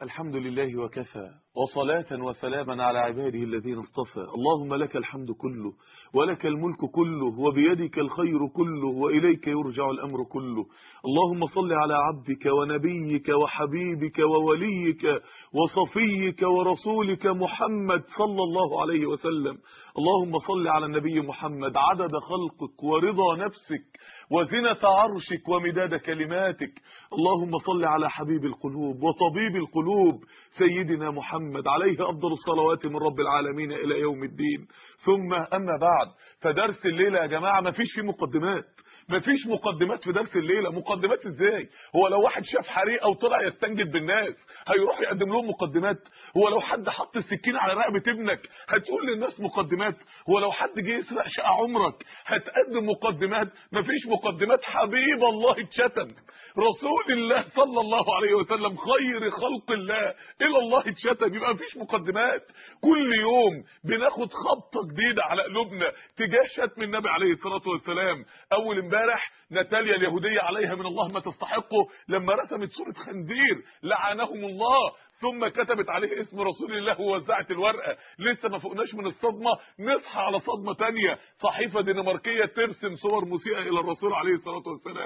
الحمد لله وكفى وصلاة وسلاما على عباده الذين اصطفى اللهم لك الحمد كله ولك الملك كله وبيدك الخير كله وإليك يرجع الأمر كله اللهم صل على عبدك ونبيك وحبيبك ووليك وصفيك ورسولك محمد صلى الله عليه وسلم اللهم صل على النبي محمد عدد خلقك ورضا نفسك وزنة عرشك ومداد كلماتك اللهم صل على حبيب القلوب وطبيب القلوب سيدنا محمد عليه أفضل الصلوات من رب العالمين إلى يوم الدين ثم أما بعد فدرس الليلة يا جماعة ما فيش فيه مقدمات مفيش مقدمات في درس الليله مقدمات ازاي هو لو واحد شاف حريقه وطلع يستنجد بالناس هيروح يقدم لهم مقدمات هو لو حد حط السكين على رقبه ابنك هتقول للناس مقدمات هو لو حد جه يسرق شقه عمرك هتقدم مقدمات مفيش مقدمات حبيب الله اتشتم رسول الله صلى الله عليه وسلم خير خلق الله الى الله اتشتم يبقى مفيش مقدمات كل يوم بناخد خبطه جديده على قلوبنا تجاه شتم النبي عليه الصلاه والسلام اول امبارح ناتاليا اليهوديه عليها من الله ما تستحقه لما رسمت صوره خنزير لعنهم الله ثم كتبت عليه اسم رسول الله ووزعت الورقه لسه ما فوقناش من الصدمه نصحى على صدمه تانية صحيفه دنماركيه ترسم صور مسيئه الى الرسول عليه الصلاه والسلام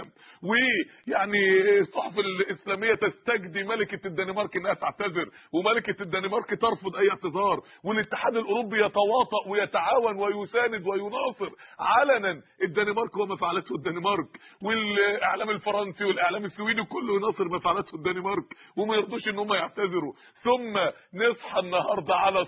ويعني الصحف الاسلاميه تستجدي ملكه الدنمارك انها تعتذر وملكه الدنمارك ترفض اي اعتذار والاتحاد الاوروبي يتواطأ ويتعاون ويساند ويناصر علنا الدنمارك وما فعلته الدنمارك والاعلام الفرنسي والاعلام السويدي كله يناصر ما فعلته الدنمارك وما يرضوش ان هم يعتذروا ثم نصحى النهارده على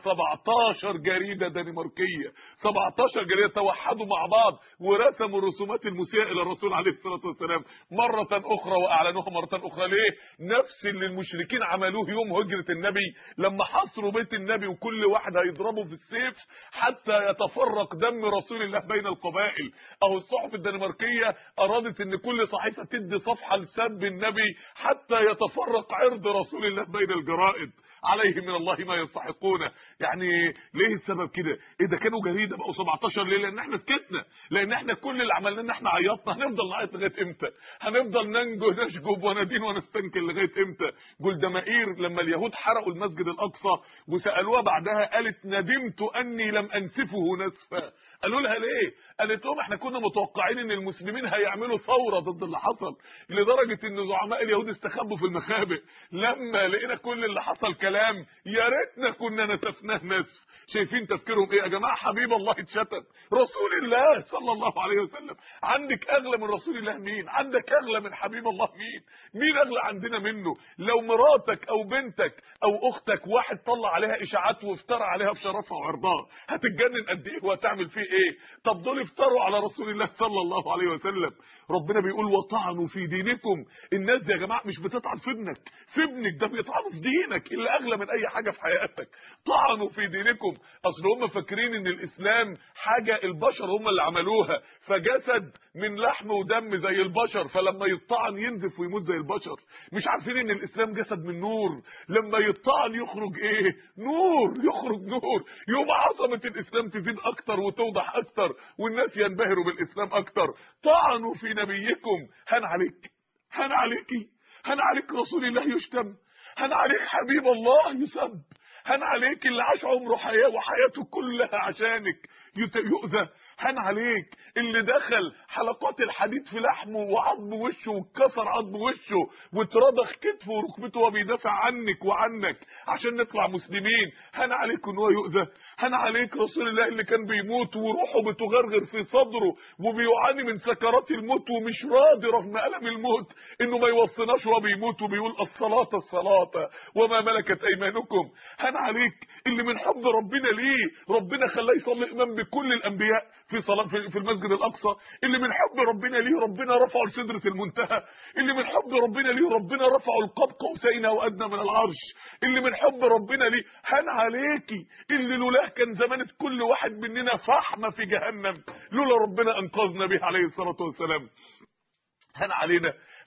17 جريده دنماركيه 17 جريده توحدوا مع بعض ورسموا الرسومات المسيئه الى الرسول عليه الصلاه والسلام مره اخرى واعلنوها مره اخرى ليه نفس اللي المشركين عملوه يوم هجره النبي لما حصروا بيت النبي وكل واحد هيضربه في السيف حتى يتفرق دم رسول الله بين القبائل اهو الصحف الدنماركيه ارادت ان كل صحيفه تدي صفحه لسب النبي حتى يتفرق عرض رسول الله بين الجرائد عليهم من الله ما يستحقونه يعني ليه السبب كده ايه ده كانوا جريده بقوا 17 ليه لان احنا سكتنا لان احنا كل اللي عملناه ان احنا عيطنا هنفضل نعيط لغايه امتى هنفضل ننجو نشجب وندين ونستنكر لغايه امتى جولدمائير لما اليهود حرقوا المسجد الاقصى وسالوها بعدها قالت ندمت اني لم انسفه نسفا قالوا لها ليه قالت لهم احنا كنا متوقعين ان المسلمين هيعملوا ثوره ضد اللي حصل لدرجه ان زعماء اليهود استخبوا في المخابئ لما لقينا كل اللي حصل كلام يا ريتنا كنا نسفناه نسف شايفين تفكيرهم ايه يا جماعه حبيب الله اتشتم رسول الله صلى الله عليه وسلم عندك اغلى من رسول الله مين عندك اغلى من حبيب الله مين مين اغلى عندنا منه لو مراتك او بنتك او اختك واحد طلع عليها اشاعات وافترى عليها بشرفها وعرضها هتتجنن قد ايه وهتعمل فيه ايه طب دول افتروا على رسول الله صلى الله عليه وسلم ربنا بيقول وطعنوا في دينكم الناس دي يا جماعه مش بتطعن في ابنك في ابنك ده بيطعنوا في دينك اللي اغلى من اي حاجه في حياتك طعنوا في دينكم اصل هم فاكرين ان الاسلام حاجه البشر هم اللي عملوها فجسد من لحم ودم زي البشر فلما يطعن ينزف ويموت زي البشر مش عارفين ان الاسلام جسد من نور لما يطعن يخرج ايه نور يخرج نور يبقى عظمه الاسلام تزيد اكتر وتوضح اكتر والناس ينبهروا بالاسلام اكتر طعنوا في نبيكم هن عليك هن عليكي هن عليك رسول الله يشتم هن عليك حبيب الله يسب هن عليك اللي عاش عمره حياه وحياته كلها عشانك يؤذى هن عليك اللي دخل حلقات الحديد في لحمه وعظم وشه واتكسر عظم وشه واترضخ كتفه وركبته وهو بيدافع عنك وعنك عشان نطلع مسلمين هن عليك ان هو يؤذى هن عليك رسول الله اللي كان بيموت وروحه بتغرغر في صدره وبيعاني من سكرات الموت ومش راضي رغم الم الموت انه ما يوصيناش وهو بيموت وبيقول الصلاه الصلاه وما ملكت ايمانكم هن عليك اللي من حب ربنا ليه ربنا خلاه يصلي امام بكل الانبياء في صلاه في المسجد الاقصى اللي من حب ربنا ليه ربنا رفعه لسدره المنتهى اللي من حب ربنا ليه ربنا رفعه القاب قوسين او ادنى من العرش اللي من حب ربنا ليه هان عليكي اللي لولاه كان زمانه كل واحد مننا فحمه في جهنم لولا ربنا انقذنا به عليه الصلاه والسلام هان علينا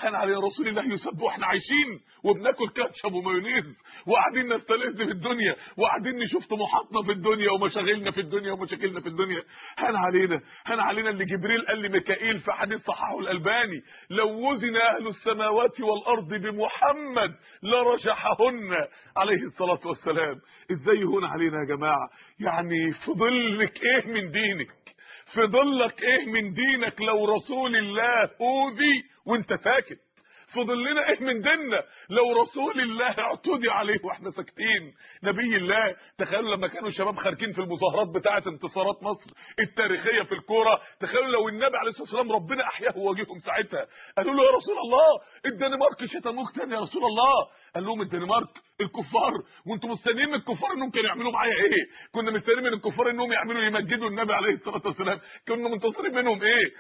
هان علينا رسول الله يسب واحنا عايشين وبناكل كاتشب ومايونيز وقاعدين نستلذ في الدنيا وقاعدين نشوف طموحاتنا في الدنيا ومشاغلنا في الدنيا ومشاكلنا في الدنيا هان علينا هان علينا اللي جبريل قال لميكائيل في حديث صححه الالباني لو وزن اهل السماوات والارض بمحمد لرجحهن عليه الصلاه والسلام ازاي هون علينا يا جماعه يعني فضلك ايه من دينك فضلك ايه من دينك لو رسول الله اوذي وانت ساكت فضل لنا ايه من ديننا لو رسول الله اعتدي عليه واحنا ساكتين نبي الله تخيلوا لما كانوا الشباب خارجين في المظاهرات بتاعه انتصارات مصر التاريخيه في الكوره تخيلوا لو النبي عليه الصلاه والسلام ربنا احياه وواجههم ساعتها قالوا له يا رسول الله الدنمارك شتموك تاني يا رسول الله قال لهم الدنمارك الكفار وانتم مستنيين من الكفار انهم كانوا يعملوا معايا ايه كنا مستنيين من الكفار انهم يعملوا يمجدوا النبي عليه الصلاه والسلام كنا منتظرين منهم ايه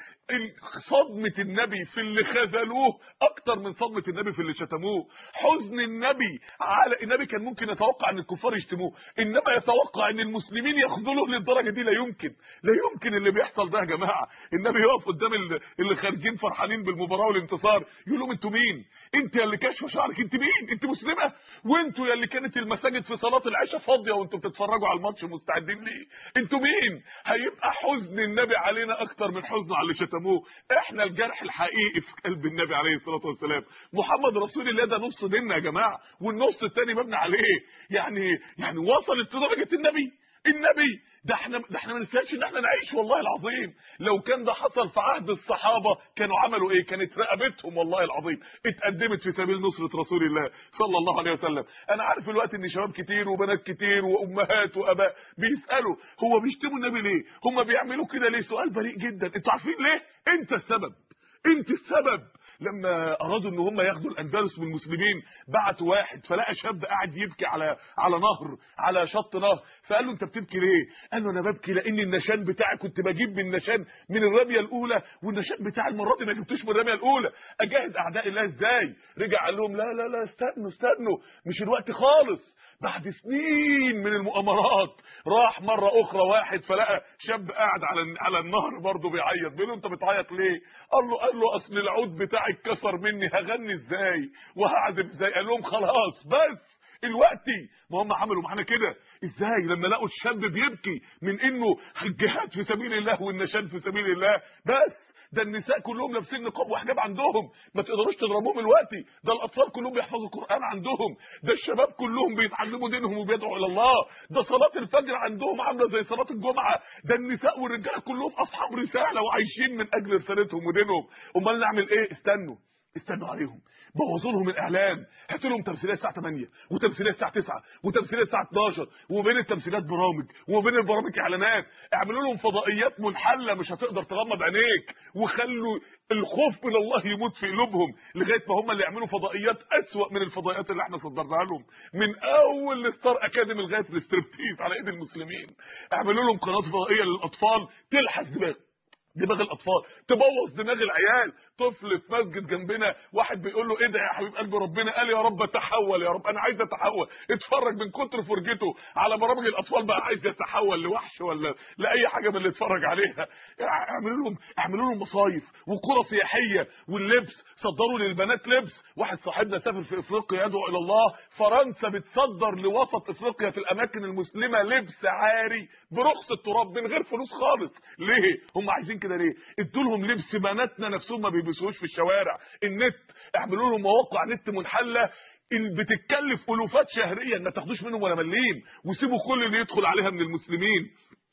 صدمه النبي في اللي خذلوه اكتر من صدمه النبي في اللي شتموه حزن النبي على النبي كان ممكن يتوقع ان الكفار يشتموه انما يتوقع ان المسلمين يخذلوه للدرجه دي لا يمكن لا يمكن اللي بيحصل ده يا جماعه النبي يقف قدام اللي خارجين فرحانين بالمباراه والانتصار يقول لهم انتوا مين انت اللي كاشفه شعرك انت مين انت مسلمه وانتوا يا اللي كانت المساجد في صلاه العشاء فاضيه وانتوا بتتفرجوا على الماتش مستعدين ليه انتوا مين هيبقى حزن النبي علينا اكتر من حزنه على اللي شتموه احنا الجرح الحقيقي في قلب النبي عليه الصلاه والسلام محمد رسول الله ده نص ديننا يا جماعه والنص الثاني مبني عليه يعني يعني وصلت لدرجه النبي النبي ده احنا ده احنا ما ننساش ان احنا نعيش والله العظيم لو كان ده حصل في عهد الصحابه كانوا عملوا ايه كانت رقبتهم والله العظيم اتقدمت في سبيل نصره رسول الله صلى الله عليه وسلم انا عارف الوقت ان شباب كتير وبنات كتير وامهات واباء بيسالوا هو بيشتموا النبي ليه هم بيعملوا كده ليه سؤال بريء جدا انتوا عارفين ليه انت السبب انت السبب لما ارادوا ان هم ياخدوا الاندلس من المسلمين بعتوا واحد فلقى شاب قاعد يبكي على على نهر على شط نهر فقال له انت بتبكي ليه قال له انا ببكي لان النشان بتاعي كنت بجيب من النشان من الرميه الاولى والنشان بتاعي المره دي ما جبتوش من الرميه الاولى اجاهد اعداء الله ازاي رجع قال لهم لا لا لا استنوا استنوا مش الوقت خالص بعد سنين من المؤامرات راح مرة أخرى واحد فلقى شاب قاعد على على النهر برضه بيعيط بيقول له أنت بتعيط ليه؟ قال له قال له أصل العود بتاعي اتكسر مني هغني إزاي؟ وهعزف إزاي؟ قال لهم خلاص بس الوقتي ما هم عملوا معانا كده ازاي لما لقوا الشاب بيبكي من انه الجهاد في سبيل الله والنشاد في سبيل الله بس ده النساء كلهم لابسين نقاب وحجاب عندهم ما تقدروش تضربوهم دلوقتي ده الاطفال كلهم بيحفظوا القران عندهم ده الشباب كلهم بيتعلموا دينهم وبيدعوا الى الله ده صلاه الفجر عندهم عامله زي صلاه الجمعه ده النساء والرجاله كلهم اصحاب رساله وعايشين من اجل رسالتهم ودينهم امال نعمل ايه استنوا استنوا عليهم بوظوا لهم الاعلام هاتوا لهم تمثيليه الساعه 8 وتمثيليه الساعه 9 وتمثيليه الساعه 12 وبين التمثيلات برامج وبين البرامج اعلانات اعملوا لهم فضائيات منحله مش هتقدر تغمض عينيك وخلوا الخوف من الله يموت في قلوبهم لغايه ما هم اللي يعملوا فضائيات اسوا من الفضائيات اللي احنا صدرناها لهم من اول الستار اكاديمي لغايه الاستريبتيز على ايد المسلمين اعملوا لهم قناه فضائيه للاطفال تلحس دماغ دماغ الاطفال تبوظ دماغ العيال طفل في مسجد جنبنا واحد بيقول له ايه ده يا حبيب قلب ربنا قال يا رب اتحول يا رب انا عايز اتحول اتفرج من كتر فرجته على برامج الاطفال بقى عايز يتحول لوحش ولا لاي حاجه من اللي اتفرج عليها اعملوا لهم اعملوا لهم مصايف وقرى سياحيه واللبس صدروا للبنات لبس واحد صاحبنا سافر في افريقيا يدعو الى الله فرنسا بتصدر لوسط افريقيا في الاماكن المسلمه لبس عاري برخص التراب من غير فلوس خالص ليه هم عايزين كده ليه ادوا لهم لبس بناتنا نفسهم ما بيلبسوهوش في الشوارع النت اعملوا لهم مواقع نت منحله اللي بتتكلف الوفات شهريا ما تاخدوش منهم ولا مليم وسيبوا كل اللي يدخل عليها من المسلمين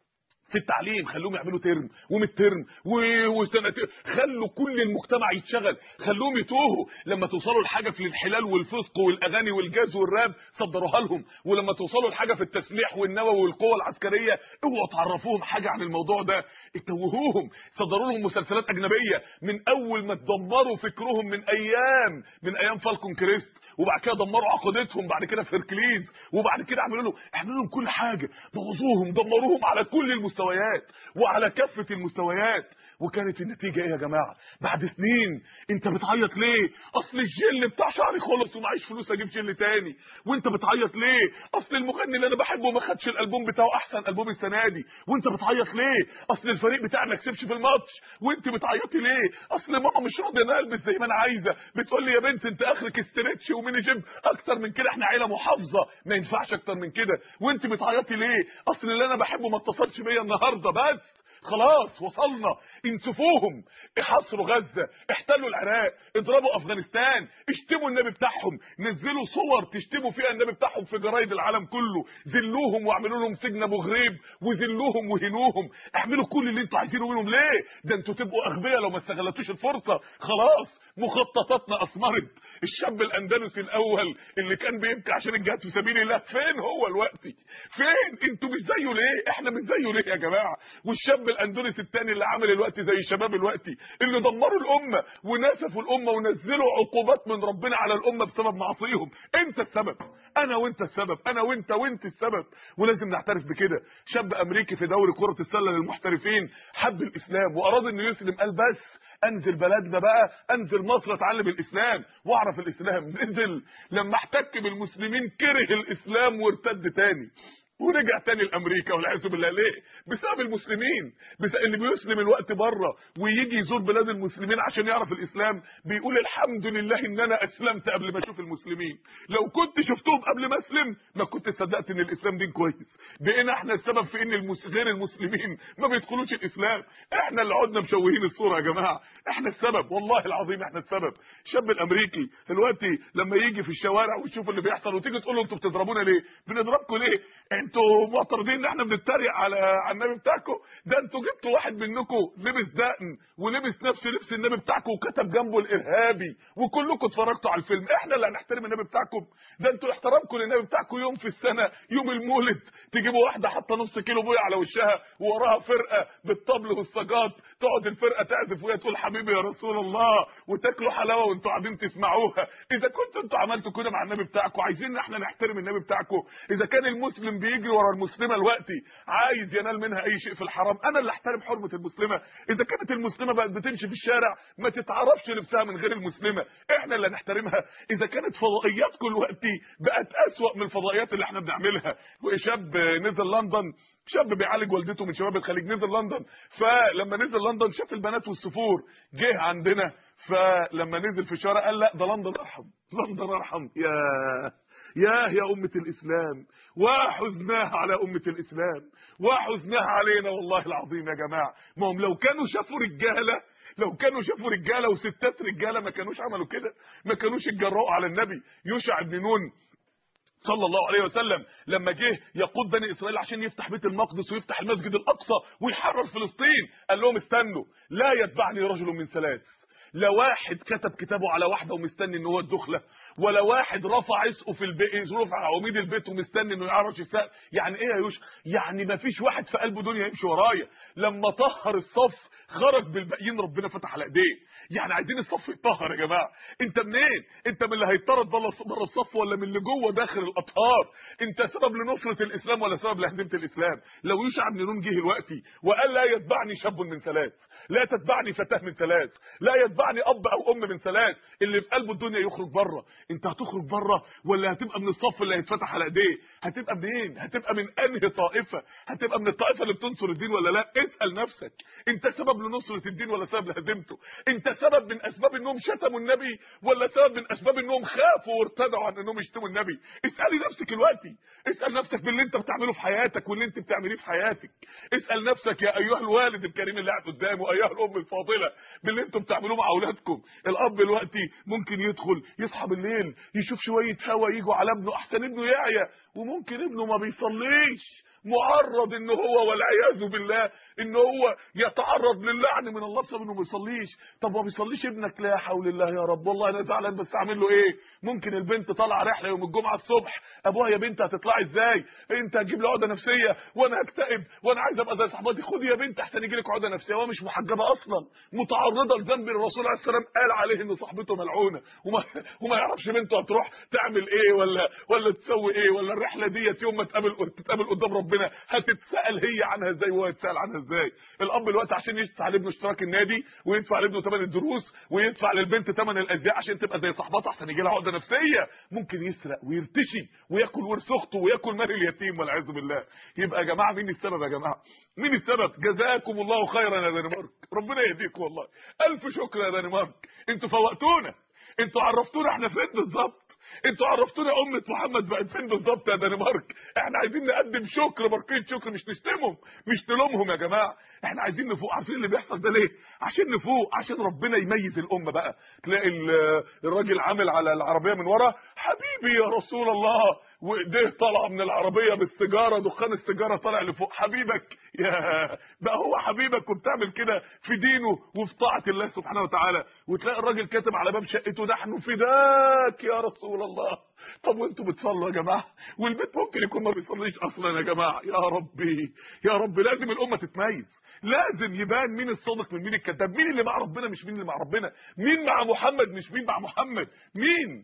في التعليم خلوهم يعملوا ترم ومت ترم وسنتين خلوا كل المجتمع يتشغل خلوهم يتوهوا لما توصلوا لحاجه في الانحلال والفسق والاغاني والجاز والراب صدروها لهم ولما توصلوا لحاجه في التسليح والنووي والقوه العسكريه اوعوا تعرفوهم حاجه عن الموضوع ده اتوهوهم صدروا لهم مسلسلات اجنبيه من اول ما تدمروا فكرهم من ايام من ايام فالكون كريست وبعد كده دمروا عقيدتهم بعد كده في هركليز وبعد كده عملوا لهم اعملوا لهم كل حاجه بوظوهم دمروهم على كل المستويات وعلى كافه المستويات وكانت النتيجه ايه يا جماعه بعد سنين انت بتعيط ليه اصل الجل بتاع شعري خلص ومعيش فلوس اجيب جل تاني وانت بتعيط ليه اصل المغني اللي انا بحبه ما خدش الالبوم بتاعه احسن البوم السنه دي وانت بتعيط ليه اصل الفريق بتاعنا ما كسبش في الماتش وانت بتعيطي ليه اصل ماما مش راضيه انا البس زي ما انا عايزه بتقول لي يا بنت انت اخرك استرتش وميني جيم اكتر من كده احنا عيله محافظه ما ينفعش اكتر من كده وانت بتعيطي ليه اصل اللي انا بحبه ما اتصلش بيا النهارده بس خلاص وصلنا انسفوهم احاصروا غزة احتلوا العراق اضربوا افغانستان اشتموا النبي بتاعهم نزلوا صور تشتموا فيها النبي بتاعهم في جرايد العالم كله ذلوهم واعملوا لهم سجن ابو غريب وذلوهم وهنوهم اعملوا كل اللي انتوا عايزينه منهم ليه ده انتوا تبقوا اغبياء لو ما استغلتوش الفرصه خلاص مخططاتنا اثمرت الشاب الاندلسي الاول اللي كان بيبكي عشان الجهاد في سبيل الله فين هو دلوقتي فين انتوا مش زيه ليه احنا مش زيه ليه يا جماعه والشاب الاندلسي الثاني اللي عامل الوقت زي الشباب الوقتي اللي دمروا الامه ونسفوا الامه ونزلوا عقوبات من ربنا على الامه بسبب معاصيهم انت السبب انا وانت السبب انا وانت وانت السبب ولازم نعترف بكده شاب امريكي في دوري كره السله للمحترفين حب الاسلام واراد انه يسلم قال بس انزل بلدنا بقى انزل مصر اتعلم الاسلام واعرف الاسلام نزل لما احتك بالمسلمين كره الاسلام وارتد تاني ورجع تاني لامريكا والعياذ بالله ليه بسبب المسلمين بسبب اللي بيسلم الوقت بره ويجي يزور بلاد المسلمين عشان يعرف الاسلام بيقول الحمد لله ان انا اسلمت قبل ما اشوف المسلمين لو كنت شفتهم قبل ما اسلم ما كنت صدقت ان الاسلام دين كويس بقينا احنا السبب في ان المس... غير المسلمين ما بيدخلوش الاسلام احنا اللي قعدنا مشوهين الصوره يا جماعه احنا السبب والله العظيم احنا السبب الشاب الامريكي دلوقتي لما يجي في الشوارع ويشوف اللي بيحصل وتيجي تقول له انتوا بتضربونا ليه بنضربكم ليه انتوا معترضين ان احنا بنتريق على على النبي بتاعكم ده انتوا جبتوا واحد منكم لبس دقن ولبس نفس لبس النبي بتاعكم وكتب جنبه الارهابي وكلكم اتفرجتوا على الفيلم احنا اللي هنحترم النبي بتاعكم ده انتوا احترامكم للنبي بتاعكم يوم في السنه يوم المولد تجيبوا واحده حاطه نص كيلو بويه على وشها ووراها فرقه بالطبل والسجات تقعد الفرقه تعزف وهي تقول حبيبي يا رسول الله وتاكلوا حلاوه وانتوا قاعدين تسمعوها اذا كنتوا انتوا عملتوا كده مع النبي بتاعكم عايزين احنا نحترم النبي بتاعكم اذا كان المسلم بيجري ورا المسلمه دلوقتي عايز ينال منها اي شيء في الحرام انا اللي احترم حرمه المسلمه اذا كانت المسلمه بقت بتمشي في الشارع ما تتعرفش لبسها من غير المسلمه احنا اللي نحترمها اذا كانت فضائياتكم دلوقتي بقت اسوا من الفضائيات اللي احنا بنعملها وشاب نزل لندن شاب بيعالج والدته من شباب الخليج نزل لندن فلما نزل لندن شاف البنات والسفور جه عندنا فلما نزل في الشارع قال لا ده لندن ارحم لندن ارحم يا ياه يا أمة الإسلام وحزناها على أمة الإسلام وحزناها علينا والله العظيم يا جماعة ما هم لو كانوا شافوا رجالة لو كانوا شافوا رجالة وستات رجالة ما كانوش عملوا كده ما كانوش اتجرأوا على النبي يوشع بن نون صلى الله عليه وسلم لما جه يقود بني اسرائيل عشان يفتح بيت المقدس ويفتح المسجد الاقصى ويحرر فلسطين قال لهم استنوا لا يتبعني رجل من ثلاث لا واحد كتب كتابه على واحده ومستني ان هو الدخله ولا واحد رفع عسقه في البيت رفع عواميد البيت ومستني انه يعرش السقف يعني ايه يا يوش يعني ما فيش واحد في قلبه دنيا يمشي ورايا لما طهر الصف خرج بالباقيين ربنا فتح على ايديه يعني عايزين الصف يتطهر يا جماعه انت منين انت من اللي هيطرد بره الصف ولا من اللي جوه داخل الاطهار انت سبب لنصره الاسلام ولا سبب لهدمه الاسلام لو يوشع بن نون جه دلوقتي وقال لا يتبعني شاب من ثلاث لا تتبعني فتاه من ثلاث لا يتبعني اب او ام من ثلاث اللي في قلبه الدنيا يخرج بره انت هتخرج بره ولا هتبقى من الصف اللي هيتفتح على ايديه هتبقى منين هتبقى من انهي طائفه هتبقى من الطائفه اللي بتنصر الدين ولا لا اسال نفسك انت سبب لنصره الدين ولا سبب لهدمته انت سبب من اسباب انهم شتموا النبي ولا سبب من اسباب انهم خافوا وارتدعوا عن انهم يشتموا النبي اسالي نفسك دلوقتي اسال نفسك باللي انت بتعمله في حياتك واللي انت بتعمليه في حياتك اسال نفسك يا ايها الوالد الكريم اللي قاعد قدامه ايها الام الفاضله باللي انتم بتعملوه مع اولادكم الاب دلوقتي ممكن يدخل يصحى بالليل يشوف شويه هوا يجوا على ابنه احسن ابنه يعيا وممكن ابنه ما بيصليش معرض ان هو والعياذ بالله ان هو يتعرض للعن من الله بسبب انه ما بيصليش طب ما بيصليش ابنك لا حول الله يا رب والله انا زعلان بس اعمل له ايه ممكن البنت طالعه رحله يوم الجمعه الصبح ابوها يا بنت هتطلعي ازاي انت هتجيب لي عقده نفسيه وانا هكتئب وانا عايز ابقى زي صاحباتي خدي يا بنت احسن يجي لك عقده نفسيه وهي مش محجبه اصلا متعرضه لذنب الرسول عليه السلام قال عليه ان صاحبته ملعونه وما, وما يعرفش بنته هتروح تعمل ايه ولا ولا تسوي ايه ولا الرحله ديت يوم ما تقابل تتقابل قدام ربنا ربنا هتتسال هي عنها ازاي وهو يتسال عنها ازاي الاب دلوقتي عشان يدفع لابنه اشتراك النادي ويدفع لابنه ثمن الدروس ويدفع للبنت ثمن الازياء عشان تبقى زي صاحبتها احسن يجي لها عقده نفسيه ممكن يسرق ويرتشي وياكل ورث اخته وياكل مال اليتيم والعياذ بالله يبقى يا جماعه مين السبب يا جماعه مين السبب جزاكم الله خيرا يا دنمارك ربنا يهديكم والله الف شكر يا دنمارك انتوا فوقتونا انتوا عرفتونا احنا فين بالظبط انتوا عرفتونا امه محمد بقت فين بالظبط يا دنمارك احنا عايزين نقدم شكر بركيه شكر مش نشتمهم مش نلومهم يا جماعه احنا عايزين نفوق عارفين اللي بيحصل ده ليه عشان نفوق عشان ربنا يميز الامه بقى تلاقي ال- الراجل عامل على العربيه من ورا حبيبي يا رسول الله وايديه طالعه من العربيه بالسيجاره دخان السيجاره طالع لفوق حبيبك يا بقى هو حبيبك وبتعمل كده في دينه وفي طاعه الله سبحانه وتعالى وتلاقي الراجل كاتب على باب شقته نحن فداك يا رسول الله طب وانتوا بتصلوا يا جماعه والبيت ممكن يكون ما بيصليش اصلا يا جماعه يا ربي يا رب لازم الامه تتميز لازم يبان مين الصادق من مين الكذاب مين اللي مع ربنا مش مين اللي مع ربنا مين مع محمد مش مين مع محمد مين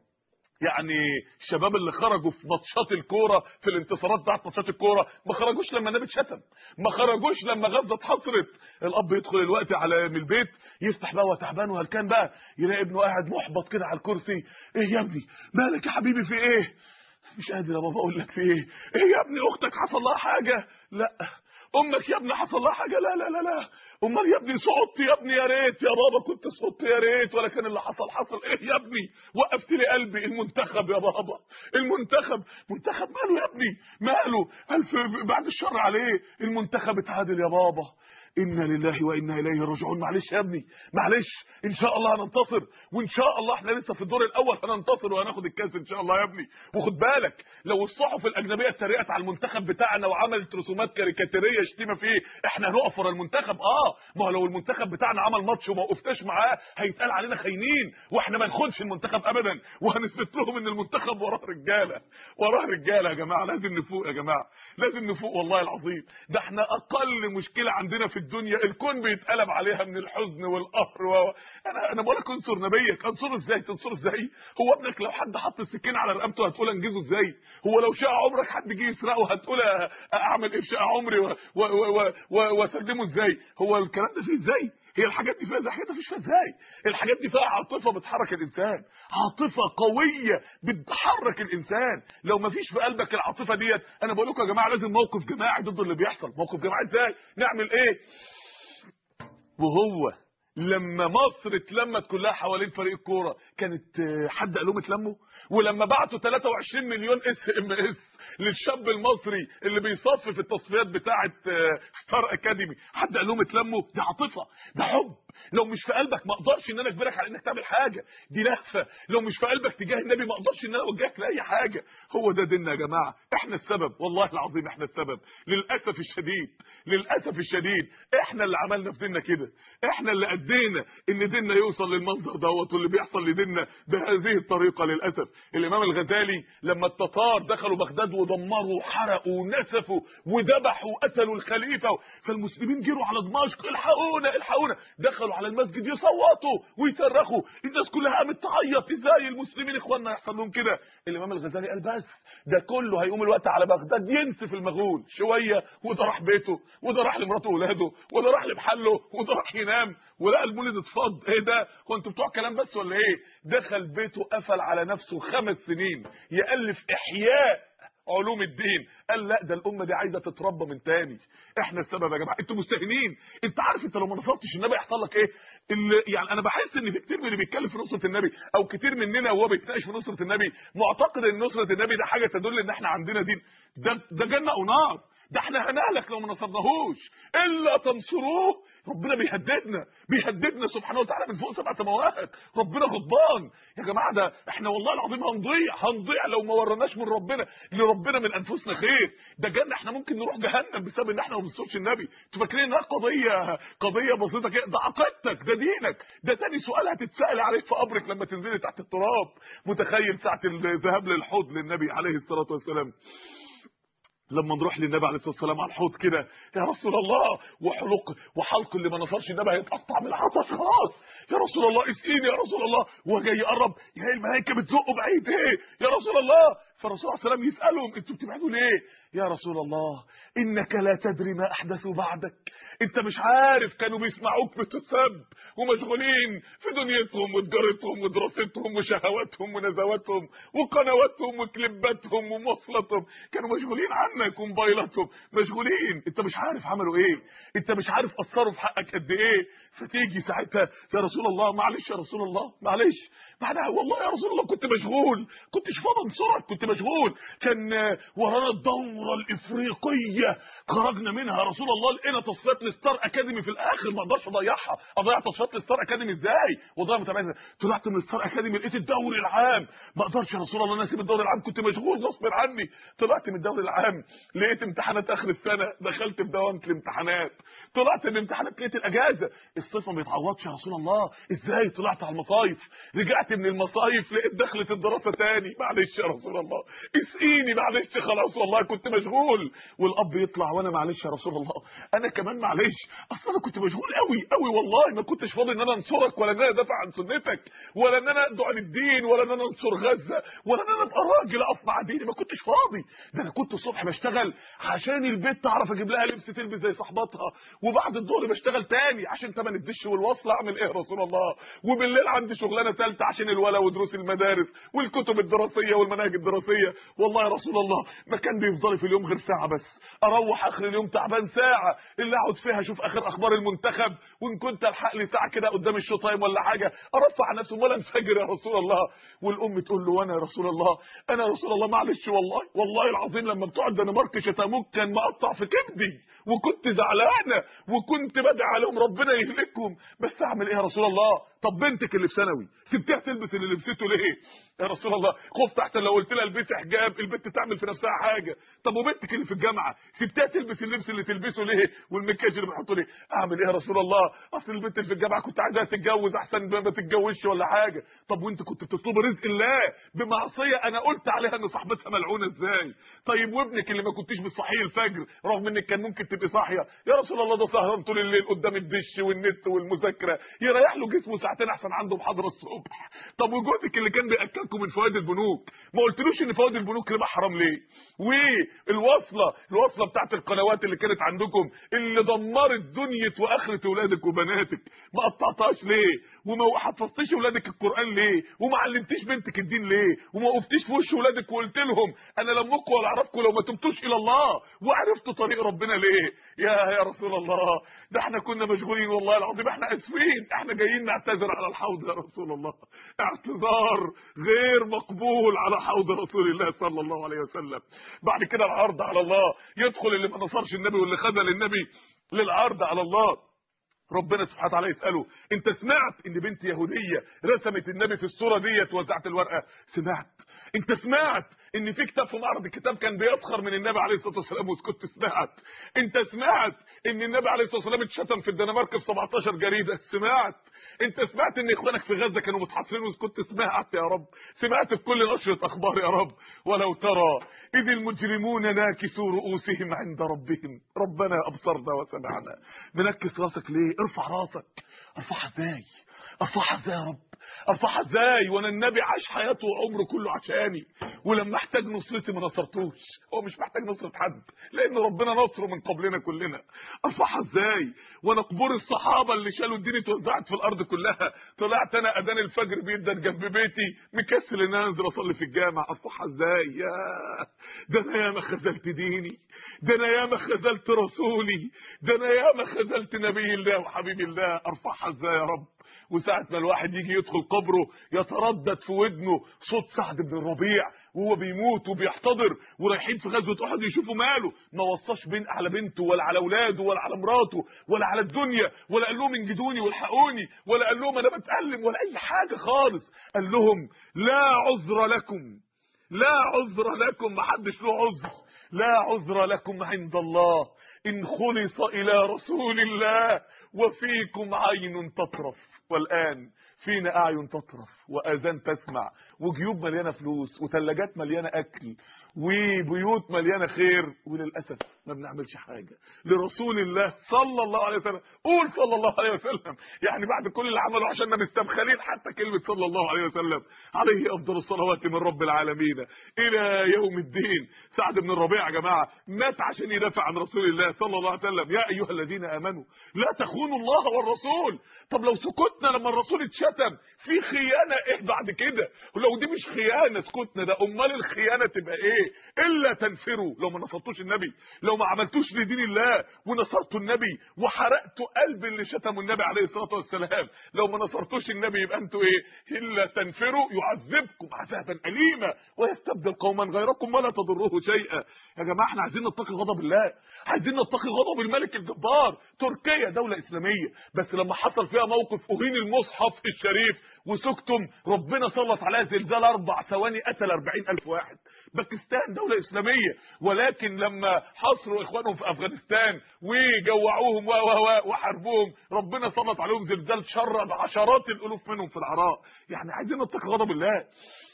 يعني الشباب اللي خرجوا في ماتشات الكوره في الانتصارات بتاعت ماتشات الكوره ما خرجوش لما النبي اتشتم ما خرجوش لما غزه اتحصرت الاب يدخل الوقت على من البيت يفتح بقى وتعبان وهلكان بقى يلاقي ابنه قاعد محبط كده على الكرسي ايه يا ابني مالك يا حبيبي في ايه مش قادر يا بابا اقول لك في ايه ايه يا ابني اختك حصل لها حاجه لا امك يا ابني حصل لها حاجه لا لا لا لا امال يا ابني سقطت يا ابني يا ريت يا بابا كنت سقطت يا ريت ولا كان اللي حصل حصل ايه يا ابني وقفت لي قلبي المنتخب يا بابا المنتخب منتخب ماله يا ابني ماله الف بعد الشر عليه المنتخب اتعادل يا بابا انا لله وانا اليه راجعون معلش يا ابني معلش ان شاء الله هننتصر وان شاء الله احنا لسه في الدور الاول هننتصر وهناخد الكاس ان شاء الله يا ابني وخد بالك لو الصحف الاجنبيه اتريقت على المنتخب بتاعنا وعملت رسومات كاريكاتيريه شتيمه فيه احنا هنقف ورا المنتخب اه ما هو لو المنتخب بتاعنا عمل ماتش وما وقفتش معاه هيتقال علينا خاينين واحنا ما ناخدش المنتخب ابدا وهنثبت لهم ان المنتخب وراه رجاله وراه رجاله يا جماعه لازم نفوق يا جماعه لازم نفوق والله العظيم ده احنا اقل مشكله عندنا في الدنيا الكون بيتقلب عليها من الحزن والقهر و... انا انا بقول لك انصر نبيك انصره ازاي تنصره ازاي هو ابنك لو حد حط السكين على رقبته هتقول انجزه ازاي هو لو شاء عمرك حد جه يسرقه هتقول أ- اعمل ايه في شقه عمري و- و- و- و- واسلمه ازاي هو الكلام ده فيه ازاي هي الحاجات دي فيها ازاي الحاجات دي مفيش فيها ازاي الحاجات دي فيها عاطفه بتحرك الانسان عاطفه قويه بتحرك الانسان لو مفيش في قلبك العاطفه ديت انا بقول لكم يا جماعه لازم موقف جماعي ضد اللي بيحصل موقف جماعي ازاي نعمل ايه وهو لما مصر اتلمت كلها حوالين فريق الكوره كانت آه، حد قال لهم اتلموا ولما بعتوا 23 مليون اس ام اس للشاب المصري اللي بيصفي في التصفيات بتاعه آه، ستار اكاديمي حد قال لهم اتلموا دي عاطفه ده حب لو مش في قلبك ما اقدرش ان انا اجبرك على انك تعمل حاجه دي لهفه لو مش في قلبك تجاه النبي ما اقدرش ان انا اوجهك لاي حاجه هو ده ديننا يا جماعه احنا السبب والله العظيم احنا السبب للاسف الشديد للاسف الشديد احنا اللي عملنا في ديننا كده احنا اللي ادينا ان ديننا يوصل للمنظر دوت واللي بيحصل لديننا بهذه الطريقه للاسف الامام الغزالي لما التتار دخلوا بغداد ودمروا وحرقوا ونسفوا وذبحوا وقتلوا الخليفه فالمسلمين جروا على دمشق الحقونا الحقونا دخلوا على المسجد يصوتوا ويصرخوا الناس كلها قامت تعيط ازاي المسلمين اخواننا يحصل لهم كده الامام الغزالي قال بس ده كله هيقوم الوقت على بغداد ينسف المغول شويه وده راح بيته وده راح لمراته واولاده وده راح لمحله وده راح ينام ولقى المولد اتفض ايه ده هو انتوا بتوع كلام بس ولا ايه دخل بيته قفل على نفسه خمس سنين يالف احياء علوم الدين قال لا ده الامه دي عايزه تتربى من تاني احنا السبب يا جماعه انتوا مستهينين انت عارف انت لو ما نصرتش النبي هيحصل لك ايه اللي يعني انا بحس ان في كتير من اللي بيتكلم في نصره النبي او كتير مننا وهو بيتناقش في نصره النبي معتقد ان نصره النبي ده حاجه تدل ان احنا عندنا دين ده ده جنه ونار ده احنا هنهلك لو ما نصرناهوش الا تنصروه ربنا بيهددنا بيهددنا سبحانه وتعالى من فوق سبع سماوات ربنا غضبان يا جماعه ده احنا والله العظيم هنضيع هنضيع لو ما ورناش من ربنا لربنا من انفسنا خير ده جنه احنا ممكن نروح جهنم بسبب ان احنا ما بنصورش النبي انتوا فاكرين انها قضيه قضيه بسيطه كده ده عقيدتك ده دينك ده تاني سؤال هتتسال عليك في قبرك لما تنزلي تحت التراب متخيل ساعه الذهاب للحوض للنبي عليه الصلاه والسلام لما نروح للنبي عليه الصلاه والسلام على الحوض كده يا رسول الله وحلق وحلق اللي ما نصرش النبي هيتقطع من العطش خلاص يا رسول الله اسقيني يا رسول الله وهو جاي يقرب يا الملائكه بتزقه بعيد ايه يا رسول الله فالرسول عليه الصلاه والسلام يسالهم انتوا بتبعدوا ليه يا رسول الله انك لا تدري ما احدثوا بعدك انت مش عارف كانوا بيسمعوك بتسب ومشغولين في دنيتهم وتجارتهم ودراستهم وشهواتهم ونزواتهم وقنواتهم وكليباتهم ومواصلاتهم كانوا مشغولين عنك وموبايلاتهم مشغولين انت مش عارف عملوا ايه انت مش عارف اثروا في حقك قد ايه فتيجي ساعتها يا رسول الله معلش يا رسول الله معلش بعدها والله يا رسول الله كنت مشغول كنتش فاضي انصرك كنت مشغول كان ورانا الدوره الافريقيه خرجنا منها يا رسول الله لقينا تصفيات الستار اكاديمي في الاخر ما اقدرش اضيعها اضيع تصفيات الستار اكاديمي ازاي وضيع متابعه طلعت من الستار اكاديمي لقيت الدوري العام ما اقدرش يا رسول الله انا اسيب الدوري العام كنت مشغول غصب عني طلعت من الدوري العام لقيت امتحانات اخر السنه دخلت في دوامه الامتحانات طلعت من الامتحانات لقيت الاجازه الصيف ما بيتعوضش يا رسول الله ازاي طلعت على المصايف رجعت من المصايف لقيت دخلت الدراسه تاني معلش يا رسول الله اسقيني معلش خلاص والله كنت مشغول والاب يطلع وانا معلش يا رسول الله انا كمان معلش اصل انا كنت مشغول قوي قوي والله ما كنتش فاضي ان انا انصرك ولا ان انا ادافع عن سنتك ولا ان انا ادعو عن الدين ولا ان انا انصر غزه ولا ان انا ابقى راجل اقف مع ديني ما كنتش فاضي ده انا كنت الصبح بشتغل عشان البيت تعرف اجيب لها لبس تلبس زي صاحباتها وبعد الظهر بشتغل تاني عشان تمن الدش والوصل اعمل ايه يا رسول الله وبالليل عندي شغلانه ثالثه عشان الولا ودروس المدارس والكتب الدراسيه والمناهج الدراسيه والله يا رسول الله ما كان بيفضل في اليوم غير ساعه بس اروح اخر اليوم تعبان ساعه اللي اقعد فيها اشوف اخر اخبار المنتخب وان كنت الحق لي ساعه كده قدام الشو تايم ولا حاجه ارفع عن نفسي ولا انفجر يا رسول الله والام تقول له وانا يا رسول الله انا يا رسول الله معلش والله والله العظيم لما بتوع الدنمارك شتموك كان مقطع في كبدي وكنت زعلانه وكنت بدعي عليهم ربنا يهلكهم بس اعمل ايه يا رسول الله طب بنتك اللي في ثانوي سبتها تلبس اللي لبسته ليه يا رسول الله خفت احسن لو قلت لها البسي حجاب البنت تعمل في نفسها حاجه طب وبنتك اللي في الجامعه سبتها تلبس اللبس اللي تلبسه ليه والمكياج اللي بيحطه ليه اعمل ايه يا رسول الله اصل البنت اللي في الجامعه كنت عايزاها تتجوز احسن ما تتجوزش ولا حاجه طب وانت كنت بتطلب رزق الله بمعصيه انا قلت عليها ان صاحبتها ملعونه ازاي طيب وابنك اللي ما كنتيش بتصحيه الفجر رغم انك كان ممكن تبقي صاحيه يا رسول الله ده سهران طول الليل قدام الدش والنت والمذاكره يريح له جسمه ساعتين احسن عنده محاضره الصبح طب وجوزك اللي كان بياكلكم من فوائد البنوك ما قلتلوش ان فوائد البنوك ربا حرام ليه والوصله الوصله بتاعت القنوات اللي كانت عندكم اللي دمرت دنيا واخره اولادك وبناتك ما قطعتهاش ليه وما حفظتيش اولادك القران ليه وما علمتيش بنتك الدين ليه وما وقفتيش في وش اولادك وقلت لهم انا لم اقوى ولا اعرفكم لو ما تبتوش الى الله وعرفتوا طريق ربنا ليه يا يا رسول الله ده احنا كنا مشغولين والله العظيم احنا اسفين احنا جايين نعتذر على الحوض يا رسول الله اعتذار غير مقبول على حوض رسول الله صلى الله عليه وسلم بعد كده العرض على الله يدخل اللي ما نصرش النبي واللي خذل النبي للعرض على الله ربنا سبحانه وتعالى يساله انت سمعت ان بنت يهوديه رسمت النبي في الصوره ديت ووزعت الورقه سمعت انت سمعت ان في كتاب في معرض الكتاب كان بيسخر من النبي عليه الصلاه والسلام وكنت سمعت انت سمعت ان النبي عليه الصلاه والسلام اتشتم في الدنمارك في 17 جريده سمعت انت سمعت ان اخوانك في غزه كانوا متحاصرين وكنت سمعت يا رب سمعت في كل نشره اخبار يا رب ولو ترى اذ المجرمون ناكسوا رؤوسهم عند ربهم ربنا ابصرنا وسمعنا منكس راسك ليه ارفع راسك ارفعها ازاي ارفعها ازاي يا رب ارفعها ازاي وانا النبي عاش حياته وعمره كله عشاني ولما احتاج نصرتي ما نصرتوش هو مش محتاج نصرة حد لان ربنا نصره من قبلنا كلنا ارفعها ازاي وانا قبور الصحابه اللي شالوا الدين اتوزعت في الارض كلها طلعت انا اذان الفجر بيدن جنب بيتي مكسل ان انا انزل اصلي في الجامع ارفعها ازاي يا ده انا ياما خذلت ديني ده انا ياما خذلت رسولي ده انا ياما خذلت نبي الله وحبيب الله ارفعها ازاي يا رب وساعة ما الواحد يجي يدخل قبره يتردد في ودنه صوت سعد بن الربيع وهو بيموت وبيحتضر ورايحين في غزوة احد يشوفوا ماله ما وصاش بين على بنته ولا على اولاده ولا على مراته ولا على الدنيا ولا قال لهم انجدوني والحقوني ولا قال لهم انا بتألم ولا اي حاجة خالص قال لهم لا عذر لكم لا عذر لكم محدش له عذر لا عذر لكم عند الله ان خلص الى رسول الله وفيكم عين تطرف والآن فينا أعين تطرف واذان تسمع وجيوب مليانه فلوس وثلاجات مليانه اكل وبيوت مليانه خير وللاسف ما بنعملش حاجه لرسول الله صلى الله عليه وسلم قول صلى الله عليه وسلم يعني بعد كل اللي عمله عشان مستبخلين حتى كلمه صلى الله عليه وسلم عليه افضل الصلوات من رب العالمين الى يوم الدين سعد بن الربيع يا جماعه مات عشان يدافع عن رسول الله صلى الله عليه وسلم يا ايها الذين امنوا لا تخونوا الله والرسول طب لو سكتنا لما الرسول اتشتم في خيانه ايه بعد كده ولو دي مش خيانه سكتنا ده امال الخيانه تبقى ايه الا تنفروا لو ما نصرتوش النبي لو ما عملتوش لدين الله ونصرتوا النبي وحرقتوا قلب اللي شتموا النبي عليه الصلاه والسلام لو ما نصرتوش النبي يبقى انتوا ايه الا تنفروا يعذبكم عذابا اليما ويستبدل قوما غيركم ولا تضروه شيئا يا جماعه احنا عايزين نتقي غضب الله عايزين نتقي غضب الملك الجبار تركيا دوله اسلاميه بس لما حصل فيها موقف اهين المصحف الشريف وسكتم ربنا سلط عليها زلزال اربع ثواني قتل 40000 واحد باكستان دوله اسلاميه ولكن لما حصروا اخوانهم في افغانستان وجوعوهم و و وحاربوهم ربنا سلط عليهم زلزال شرد عشرات الالوف منهم في العراق يعني عايزين نتقي غضب الله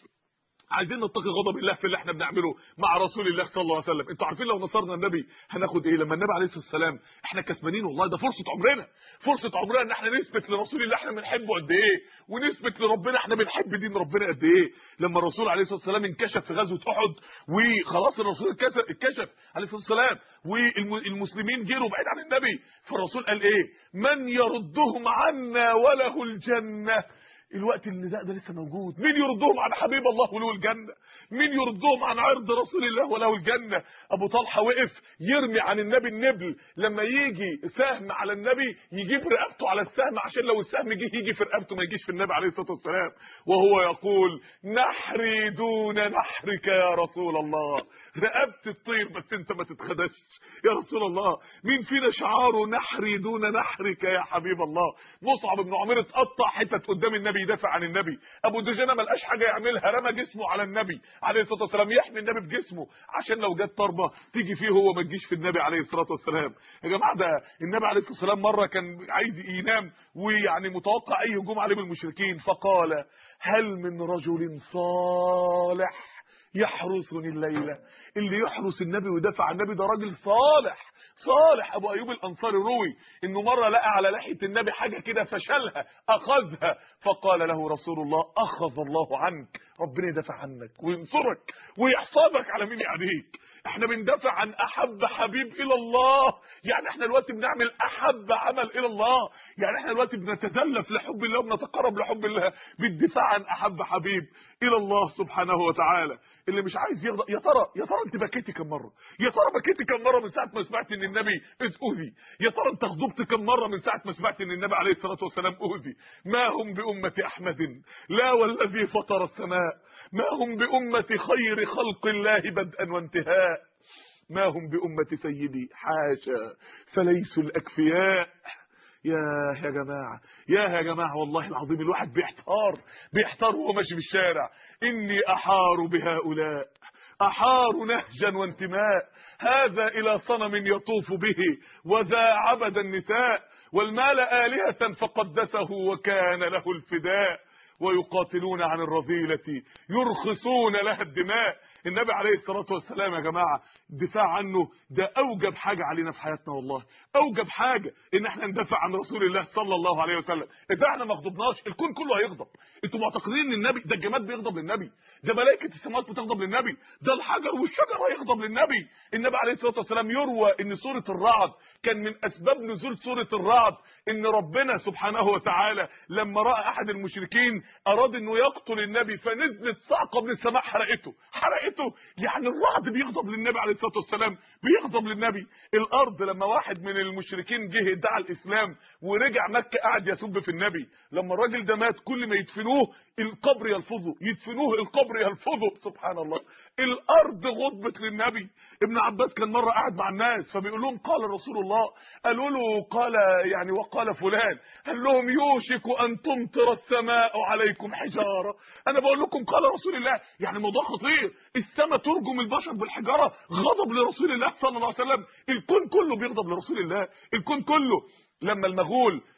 عايزين نتقي غضب الله في اللي احنا بنعمله مع رسول الله صلى الله عليه وسلم انتوا عارفين لو نصرنا النبي هناخد ايه لما النبي عليه الصلاه والسلام احنا كسبانين والله ده فرصه عمرنا فرصه عمرنا ان احنا نثبت لرسول الله احنا بنحبه قد ايه ونثبت لربنا احنا بنحب دين ربنا قد ايه لما الرسول عليه الصلاه والسلام انكشف في غزوه احد وخلاص الرسول اتكشف اتكشف عليه الصلاه والسلام والمسلمين جروا بعيد عن النبي فالرسول قال ايه من يردهم عنا وله الجنه الوقت النداء ده لسه موجود مين يردهم عن حبيب الله وله الجنه مين يردهم عن عرض رسول الله وله الجنه ابو طلحه وقف يرمي عن النبي النبل لما يجي سهم على النبي يجيب رقبته على السهم عشان لو السهم جه يجي في رقبته ما يجيش في النبي عليه الصلاه والسلام وهو يقول نحري دون نحرك يا رسول الله رقبت الطير بس انت ما تتخدش يا رسول الله مين فينا شعاره نحري دون نحرك يا حبيب الله مصعب بن عمير اتقطع حتت قدام النبي يدافع عن النبي ابو دجانه ما لقاش حاجه يعملها رمى جسمه على النبي عليه الصلاه والسلام يحمي النبي بجسمه عشان لو جت ضربه تيجي فيه هو ما تجيش في النبي عليه الصلاه والسلام يا جماعه ده النبي عليه الصلاه والسلام مره كان عايز ينام ويعني متوقع اي هجوم عليه من المشركين فقال هل من رجل صالح يحرسني الليله اللي يحرس النبي ويدافع عن النبي ده راجل صالح صالح ابو ايوب الانصاري روي انه مره لقى على لحيه النبي حاجه كده فشلها اخذها فقال له رسول الله اخذ الله عنك ربنا يدافع عنك وينصرك ويحصدك على مين يعديك احنا بندافع عن احب حبيب الى الله يعني احنا دلوقتي بنعمل احب عمل الى الله يعني احنا دلوقتي بنتزلف لحب الله وبنتقرب لحب الله بالدفاع عن احب حبيب الى الله سبحانه وتعالى اللي مش عايز يغضب يا ترى يا ترى انت بكيتي كم مره يا ترى بكيتي كم مره من ساعه ما سمعت ان النبي اذي يا ترى انت غضبت كم مره من ساعه ما سمعت ان النبي عليه الصلاه والسلام اذي ما هم بامه احمد لا والذي فطر السماء ما هم بامه خير خلق الله بدءا وانتهاء ما هم بامه سيدي حاشا فليسوا الاكفياء يا يا جماعه يا يا جماعه والله العظيم الواحد بيحتار بيحتار وهو ماشي في الشارع اني احار بهؤلاء احار نهجا وانتماء هذا الى صنم يطوف به وذا عبد النساء والمال آلهة فقدسه وكان له الفداء ويقاتلون عن الرذيلة يرخصون لها الدماء النبي عليه الصلاة والسلام يا جماعة الدفاع عنه ده أوجب حاجة علينا في حياتنا والله أوجب حاجة إن احنا ندافع عن رسول الله صلى الله عليه وسلم إذا احنا ما غضبناش الكون كله هيغضب انتوا معتقدين ان النبي ده الجماد بيغضب للنبي ده ملائكة السماوات بتغضب للنبي ده الحجر والشجر هيغضب للنبي النبي عليه الصلاة والسلام يروى ان سورة الرعد كان من أسباب نزول سورة الرعد ان ربنا سبحانه وتعالى لما رأى أحد المشركين أراد انه يقتل النبي فنزلت صعقة من السماء حرقته حرقته يعني الرعد بيغضب للنبي عليه الصلاة والسلام بيغضب للنبي الأرض لما واحد من المشركين جه ادعى الإسلام ورجع مكة قعد يسب في النبي لما الراجل ده مات كل ما يدفنوه القبر يلفظه يدفنوه القبر يلفظه سبحان الله الارض غضبت للنبي ابن عباس كان مره قاعد مع الناس فبيقول لهم قال رسول الله قالوا له قال يعني وقال فلان قال لهم يوشك ان تمطر السماء عليكم حجاره انا بقول لكم قال رسول الله يعني الموضوع خطير السماء ترجم البشر بالحجاره غضب لرسول الله صلى الله عليه وسلم الكون كله بيغضب لرسول الله الكون كله لما المغول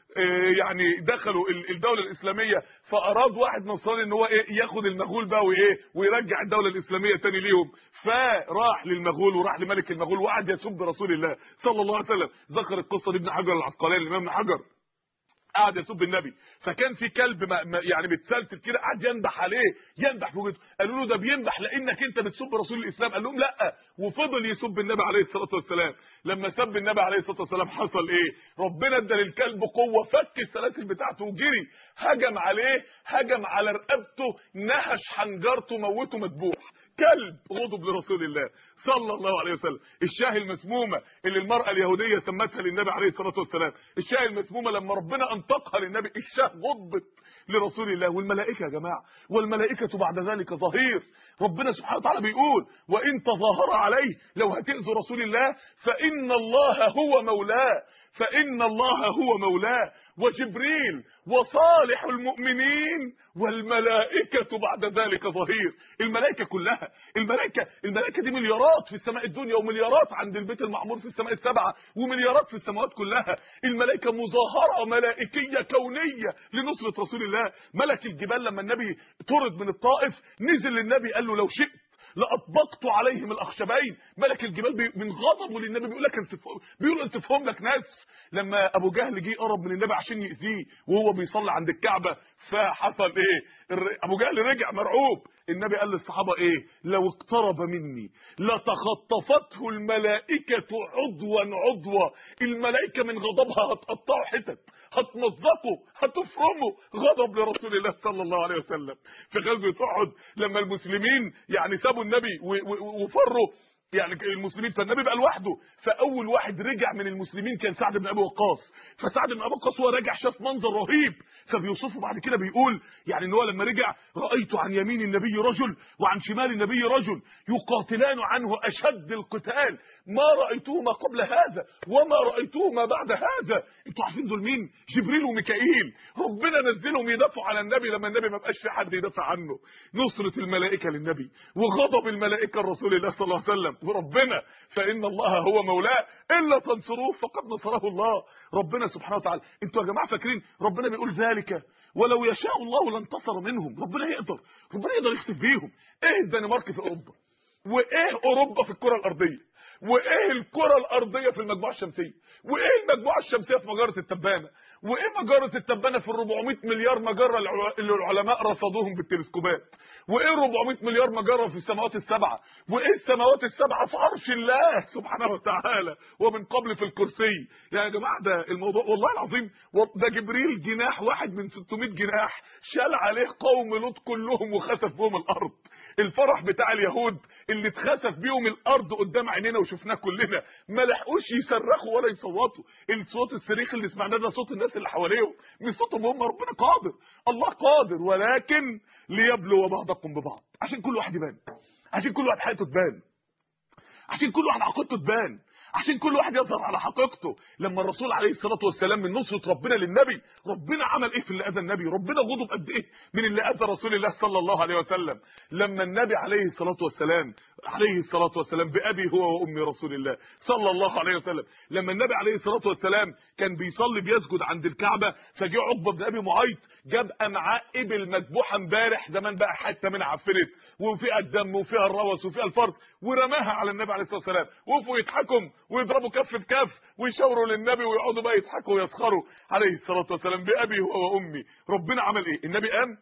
آه، يعني دخلوا ال- الدوله الاسلاميه فاراد واحد نصراني ان هو ايه ياخد المغول بقى وايه ويرجع الدوله الاسلاميه تاني ليهم فراح للمغول وراح لملك المغول وقعد يسب رسول الله صلى الله عليه وسلم ذكر القصه دي ابن حجر العسقلاني الامام ابن حجر قعد يسب النبي فكان في كلب ما ما- يعني متسلسل كده قعد ينبح عليه ينبح في وجهه قالوا له ده بينبح لانك انت بتسب رسول الاسلام قال لهم لا وفضل يسب النبي عليه الصلاه والسلام لما سب النبي عليه الصلاه والسلام حصل ايه ربنا ادى للكلب قوه فك السلاسل بتاعته وجري هجم عليه هجم على رقبته نهش حنجرته موته مذبوح كلب غضب لرسول الله صلى الله عليه وسلم الشاه المسمومه اللي المراه اليهوديه سمتها للنبي عليه الصلاه والسلام الشاه المسمومه لما ربنا انطقها للنبي الشاه غضبت لرسول الله والملائكه يا جماعه والملائكه بعد ذلك ظهير ربنا سبحانه وتعالى بيقول وان تظاهر عليه لو هتؤذوا رسول الله فان الله هو مولاه فان الله هو مولاه وجبريل وصالح المؤمنين والملائكة بعد ذلك ظهير الملائكة كلها الملائكة الملائكة دي مليارات في السماء الدنيا ومليارات عند البيت المعمور في السماء السبعة ومليارات في السماوات كلها الملائكة مظاهرة ملائكية كونية لنصرة رسول الله ملك الجبال لما النبي طرد من الطائف نزل للنبي قال له لو شئت لأطبقت عليهم الأخشبين ملك الجبال بي من غضبه للنبي بيقول لك انسفهم بيقول انسفهم لك ناس لما أبو جهل جه قرب من النبي عشان يأذيه وهو بيصلي عند الكعبة فحصل إيه الر- أبو جهل رجع مرعوب النبي قال للصحابة إيه لو اقترب مني لتخطفته الملائكة عضوا عضوا الملائكة من غضبها هتقطعوا حتت هتمزقوا هتفرموا غضب لرسول الله صلى الله عليه وسلم في غزوة أحد لما المسلمين يعني سابوا النبي و- و- وفروا يعني المسلمين فالنبي بقى لوحده فاول واحد رجع من المسلمين كان سعد بن ابي وقاص فسعد بن ابي وقاص وهو راجع شاف منظر رهيب فبيوصفه بعد كده بيقول يعني ان هو لما رجع رايت عن يمين النبي رجل وعن شمال النبي رجل يقاتلان عنه اشد القتال ما رايتهما قبل هذا وما رايتهما بعد هذا انتوا عارفين دول مين جبريل وميكائيل ربنا نزلهم يدافعوا على النبي لما النبي ما بقاش في حد يدافع عنه نصره الملائكه للنبي وغضب الملائكه لرسول الله صلى الله عليه وسلم وربنا فان الله هو مولاه الا تنصروه فقد نصره الله ربنا سبحانه وتعالى انتوا يا جماعه فاكرين ربنا بيقول ذلك ولو يشاء الله لانتصر منهم ربنا يقدر ربنا يقدر يخسف بيهم ايه الدنمارك في اوروبا وايه اوروبا في الكره الارضيه وايه الكره الارضيه في المجموعه الشمسيه وايه المجموعه الشمسيه في مجره التبانه وايه مجره التبانه في ال 400 مليار مجره الع- اللي العلماء رصدوهم بالتلسكوبات وايه 400 مليار مجره في السماوات السبعه وايه السماوات السبعه في عرش الله سبحانه وتعالى ومن قبل في الكرسي يا جماعه ده الموضوع والله العظيم ده جبريل جناح واحد من 600 جناح شال عليه قوم لوط كلهم وخسف بهم الارض الفرح بتاع اليهود اللي اتخسف بيهم الارض قدام عينينا وشفناه كلنا ما لحقوش يصرخوا ولا يصوتوا الصوت الصريخ اللي سمعناه ده صوت الناس اللي حواليهم مش صوتهم هم ربنا قادر الله قادر ولكن ليبلو بعضكم ببعض عشان كل واحد يبان عشان كل واحد حياته تبان عشان كل واحد عقيدته تبان عشان كل واحد يظهر على حقيقته لما الرسول عليه الصلاه والسلام من نصره ربنا للنبي ربنا عمل ايه في اللي اذى النبي ربنا غضب قد ايه من اللي اذى رسول الله صلى الله عليه وسلم لما النبي عليه الصلاه والسلام عليه الصلاه والسلام بابي هو وامي رسول الله صلى الله عليه وسلم لما النبي عليه الصلاه والسلام كان بيصلي بيسجد عند الكعبه فجاء عقبه بن ابي معيط جاب معاه ابل مذبوحه امبارح زمان بقى حته منها عفنت وفيها الدم وفيها الروس وفيها الفرس ورماها على النبي عليه الصلاه والسلام وقفوا يضحكوا ويضربوا كف بكف ويشاوروا للنبي ويقعدوا بقى يضحكوا ويسخروا عليه الصلاه والسلام بابي هو وامي ربنا عمل ايه النبي قام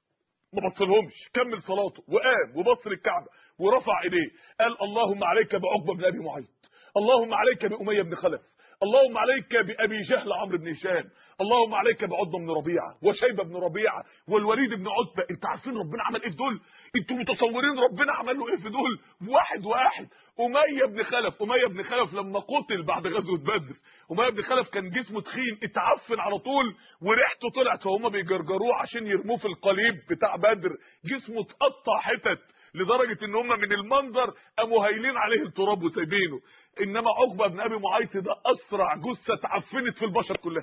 ما بصلهمش كمل صلاته وقام وبص للكعبه ورفع ايديه قال اللهم عليك بعقبه بن ابي معيط اللهم عليك باميه بن خلف اللهم عليك بابي جهل عمرو بن هشام اللهم عليك بعضه بن ربيعه وشيبه بن ربيعه والوليد بن عتبه انت عارفين ربنا عمل ايه في دول انتوا متصورين ربنا عمل له ايه في دول واحد واحد اميه بن خلف اميه بن خلف لما قتل بعد غزوه بدر اميه بن خلف كان جسمه تخين اتعفن على طول وريحته طلعت فهم بيجرجروه عشان يرموه في القليب بتاع بدر جسمه اتقطع حتت لدرجه ان هم من المنظر قاموا هايلين عليه التراب وسايبينه انما عقبه بن ابي معيط ده اسرع جثه اتعفنت في البشر كلها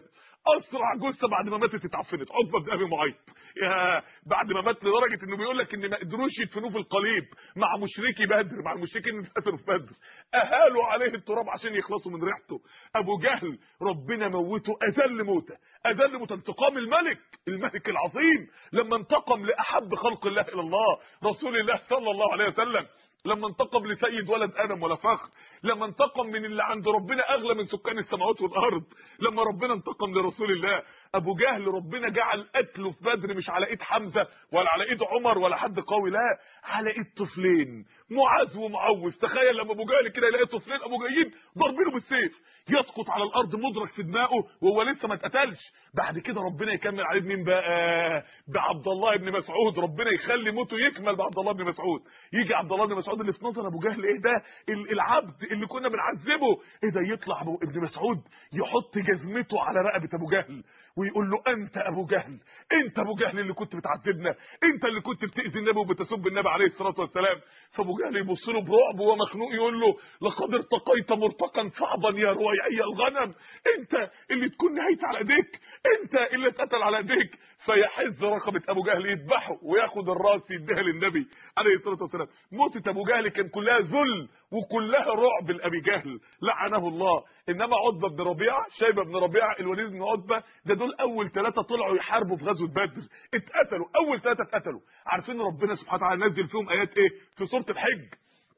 اسرع جثه بعد ما ماتت اتعفنت عقبه بن ابي معيط يا بعد ما مات لدرجه انه بيقول لك ان ما قدروش يدفنوه في القليب مع مشركي بدر مع المشركين اللي اتقتلوا في بدر اهالوا عليه التراب عشان يخلصوا من ريحته ابو جهل ربنا موته اذل موته اذل موته انتقام الملك الملك العظيم لما انتقم لاحب خلق الله الى الله رسول الله صلى الله عليه وسلم لما انتقم لسيد ولد ادم ولا فخر لما انتقم من اللي عند ربنا اغلى من سكان السماوات والارض لما ربنا انتقم لرسول الله ابو جهل ربنا جعل قتله في بدر مش على ايد حمزه ولا على ايد عمر ولا حد قوي لا على ايد طفلين معاذ ومعوذ تخيل لما ابو جهل كده يلاقي طفلين ابو جيد ضاربينه بالسيف يسقط على الارض مدرك في دماغه وهو لسه ما اتقتلش بعد كده ربنا يكمل عليه بمين بقى بعبد الله بن مسعود ربنا يخلي موته يكمل بعبد الله بن مسعود يجي عبد الله بن مسعود اللي في نظر ابو جهل ايه ده العبد اللي كنا بنعذبه ايه ده يطلع ابن مسعود يحط جزمته على رقبه ابو جهل ويقول له انت ابو جهل انت ابو جهل اللي كنت بتعذبنا انت اللي كنت بتاذي النبي وبتسب النبي عليه الصلاه والسلام فابو جهل يبص له برعب وهو مخنوق يقول له لقد ارتقيت مرتقا صعبا يا رويعي الغنم انت اللي تكون نهايتي على ايديك انت اللي اتقتل على ايديك فيحز رقبه ابو جهل يذبحه وياخد الراس يديها للنبي عليه الصلاه والسلام موتة ابو جهل كان كلها ذل وكلها رعب لابي جهل لعنه الله انما عتبه بن ربيعه شيبه بن ربيعه الوليد بن عتبه ده دول اول ثلاثه طلعوا يحاربوا في غزوه بدر اتقتلوا اول ثلاثه اتقتلوا عارفين ربنا سبحانه وتعالى نزل فيهم ايات ايه في سوره الحج